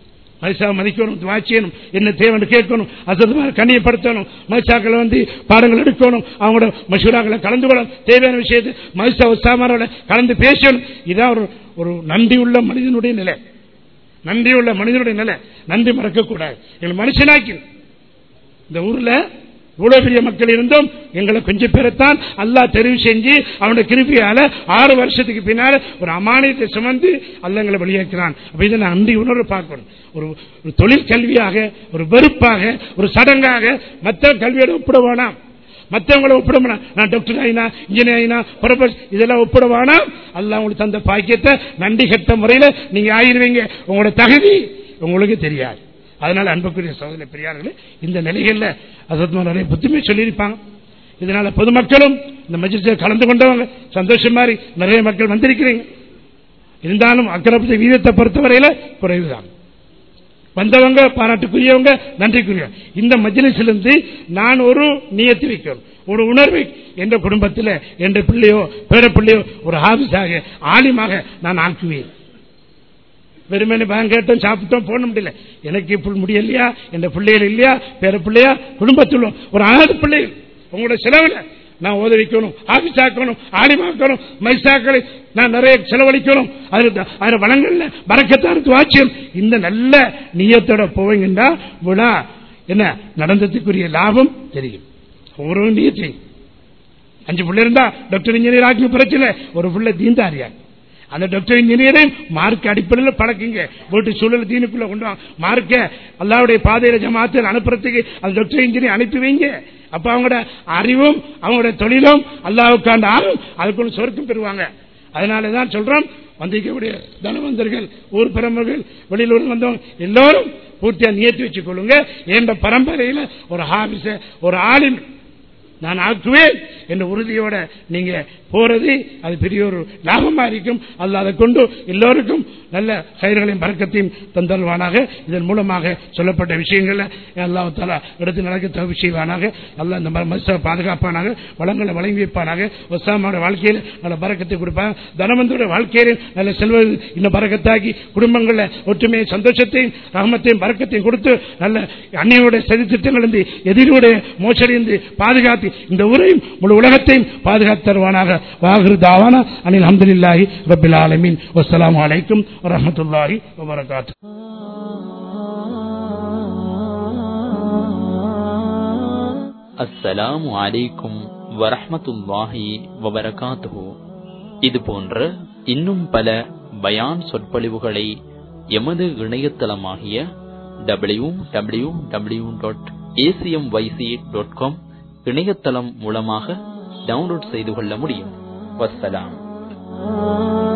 மனுஷா மதிக்கணும் துவா செய்யணும் என்ன தேவைன்னு கேட்கணும் அசத்து கண்ணியப்படுத்தணும் மனுஷாக்களை வந்து பாடங்கள் எடுக்கணும் அவங்களோட மசூராக்களை கலந்து கொள்ளணும் தேவையான விஷயத்தை மனுஷா உற்சாமரோட கலந்து பேசணும் இதான் ஒரு ஒரு நன்றி உள்ள மனிதனுடைய நிலை நன்றி உள்ள மனிதனுடைய நிலை நன்றி மறக்கக்கூடாது எங்களை மனுஷனாக்கி இந்த ஊர்ல இவ்வளவு பெரிய மக்கள் இருந்தும் எங்களை கொஞ்சம் பேரைத்தான் அல்லாஹ் தெரிவு செஞ்சு அவனுடைய கிருபியால ஆறு வருஷத்துக்கு பின்னால ஒரு அமானியத்தை சுமந்து அல்ல எங்களை வெளியேற்கிறான் அப்ப இதை நான் அன்றி உணர்வு பார்க்கணும் ஒரு ஒரு தொழில் கல்வியாக ஒரு வெறுப்பாக ஒரு சடங்காக மற்ற கல்வியோட ஒப்பிட வேணாம் மற்றவங்களை ஒப்பிட வேணாம் நான் டாக்டர் ஆயினா இன்ஜினியர் ஆயினா ப்ரொஃபஸ் இதெல்லாம் ஒப்பிட வேணாம் அல்ல உங்களுக்கு தந்த பாக்கியத்தை நன்றி கட்ட முறையில நீங்க ஆயிருவீங்க உங்களோட தகுதி உங்களுக்கு தெரியாது அதனால அன்புக்குரிய சகோதர பெரியார்களே இந்த நிலைகள்ல அசத்மா நிறைய புத்துமே சொல்லியிருப்பாங்க இதனால பொதுமக்களும் இந்த மஜிஸில் கலந்து கொண்டவங்க சந்தோஷம் மாதிரி நிறைய மக்கள் வந்திருக்கிறீங்க இருந்தாலும் அக்கிரப்பத்தை வீதத்தை பொறுத்தவரையில குறைவுதான் வந்தவங்க பாராட்டுக்குரியவங்க நன்றிக்குரிய இந்த மஜ்லிஸிலிருந்து நான் ஒரு நியத்து வைக்கிறேன் ஒரு உணர்வை என்ற குடும்பத்தில் என்ற பிள்ளையோ பேர பிள்ளையோ ஒரு ஹாபிஸாக ஆலிமாக நான் ஆக்குவேன் வெறுமனே பயம் கேட்டோம் சாப்பிட்டோம் போன முடியல எனக்கு இப்படி முடியலையா என் பிள்ளைகள் இல்லையா பேர பிள்ளையா குடும்பத்தில் ஒரு அனாத பிள்ளைகள் உங்களோட செலவில் நான் ஓத வைக்கணும் ஆபீஸ் ஆக்கணும் ஆலிமாக்கணும் மைசாக்களை நான் நிறைய செலவழிக்கணும் அதில் வளங்கள்ல பறக்கத்தாருக்கு வாட்சியம் இந்த நல்ல நீயத்தோட போவீங்கன்னா விழா என்ன நடந்ததுக்குரிய லாபம் தெரியும் ஒவ்வொரு நீயத்தையும் அஞ்சு பிள்ளை இருந்தா டாக்டர் இன்ஜினியர் ஆக்கி பிரச்சனை ஒரு பிள்ளை தீந்தாரியா அந்த டாக்டர் இன்ஜினியரையும் மார்க் அடிப்படையில் பழக்குங்க வீட்டு சூழல் தீனுக்குள்ள கொண்டு வாங்க மார்க்க அல்லாவுடைய பாதையில ஜமாத்தில் அனுப்புறதுக்கு அந்த டாக்டர் இன்ஜினியர் அனுப்பி வைங்க அப்ப அவங்களோட அறிவும் அவங்களோட தொழிலும் அல்லாவுக்காண்ட ஆளும் அதுக்குள்ள சொர்க்கம் பெறுவாங்க அதனாலதான் சொல்றோம் வந்திருக்கக்கூடிய தனவந்தர்கள் ஊர் பிரமுகர்கள் வெளியூர் வந்தவங்க எல்லோரும் பூர்த்தியா நியத்தி வச்சுக் கொள்ளுங்க என்ற பரம்பரையில ஒரு ஹாபிஸ ஒரு ஆளின் நான் ஆக்குவேன் என்ற உறுதியோட நீங்க போறது அது பெரிய ஒரு லாபமா இருக்கும் அல்ல அதை கொண்டு எல்லோருக்கும் நல்ல கயிறுகளையும் பறக்கத்தையும் தந்தல்வானாக இதன் மூலமாக சொல்லப்பட்ட விஷயங்களை அல்லாஹ் தாலா எடுத்து நடக்க தகுதி செய்வானாக அல்ல இந்த மச பாதுகாப்பானாக வளங்களை வழங்கி வைப்பானாக ஒசாமோட வாழ்க்கையில் நல்ல பறக்கத்தை கொடுப்பாங்க தனவந்தோட வாழ்க்கையில நல்ல செல்வ இன்னும் பறக்கத்தாக்கி குடும்பங்களில் ஒற்றுமையை சந்தோஷத்தையும் ரகமத்தையும் பறக்கத்தையும் கொடுத்து நல்ல அன்னையோட சதி திட்டங்கள் எதிரோட மோசடிந்து பாதுகாத்து இந்த ஊரையும் முழு உலகத்தையும் பாதுகாத்து தருவானாக வாகிரு தாவானா அனில் அஹமதுல்லாஹி ரபில் ஆலமீன் வசலாம் அலைக்கும் வரமத்துல்லாஹி வபரகாத்து அஸ்ஸலாமு அலைக்கும் வரஹ்மத்துல்லாஹி வபரகாத்துஹு இது போன்ற இன்னும் பல பயான் சொற்பொழிவுகளை எமது இணையதளமாகிய W W W dot ACM YC dot com இணையதளம் மூலமாக டவுன்லோட் செய்து கொள்ள முடியும் வசலாம்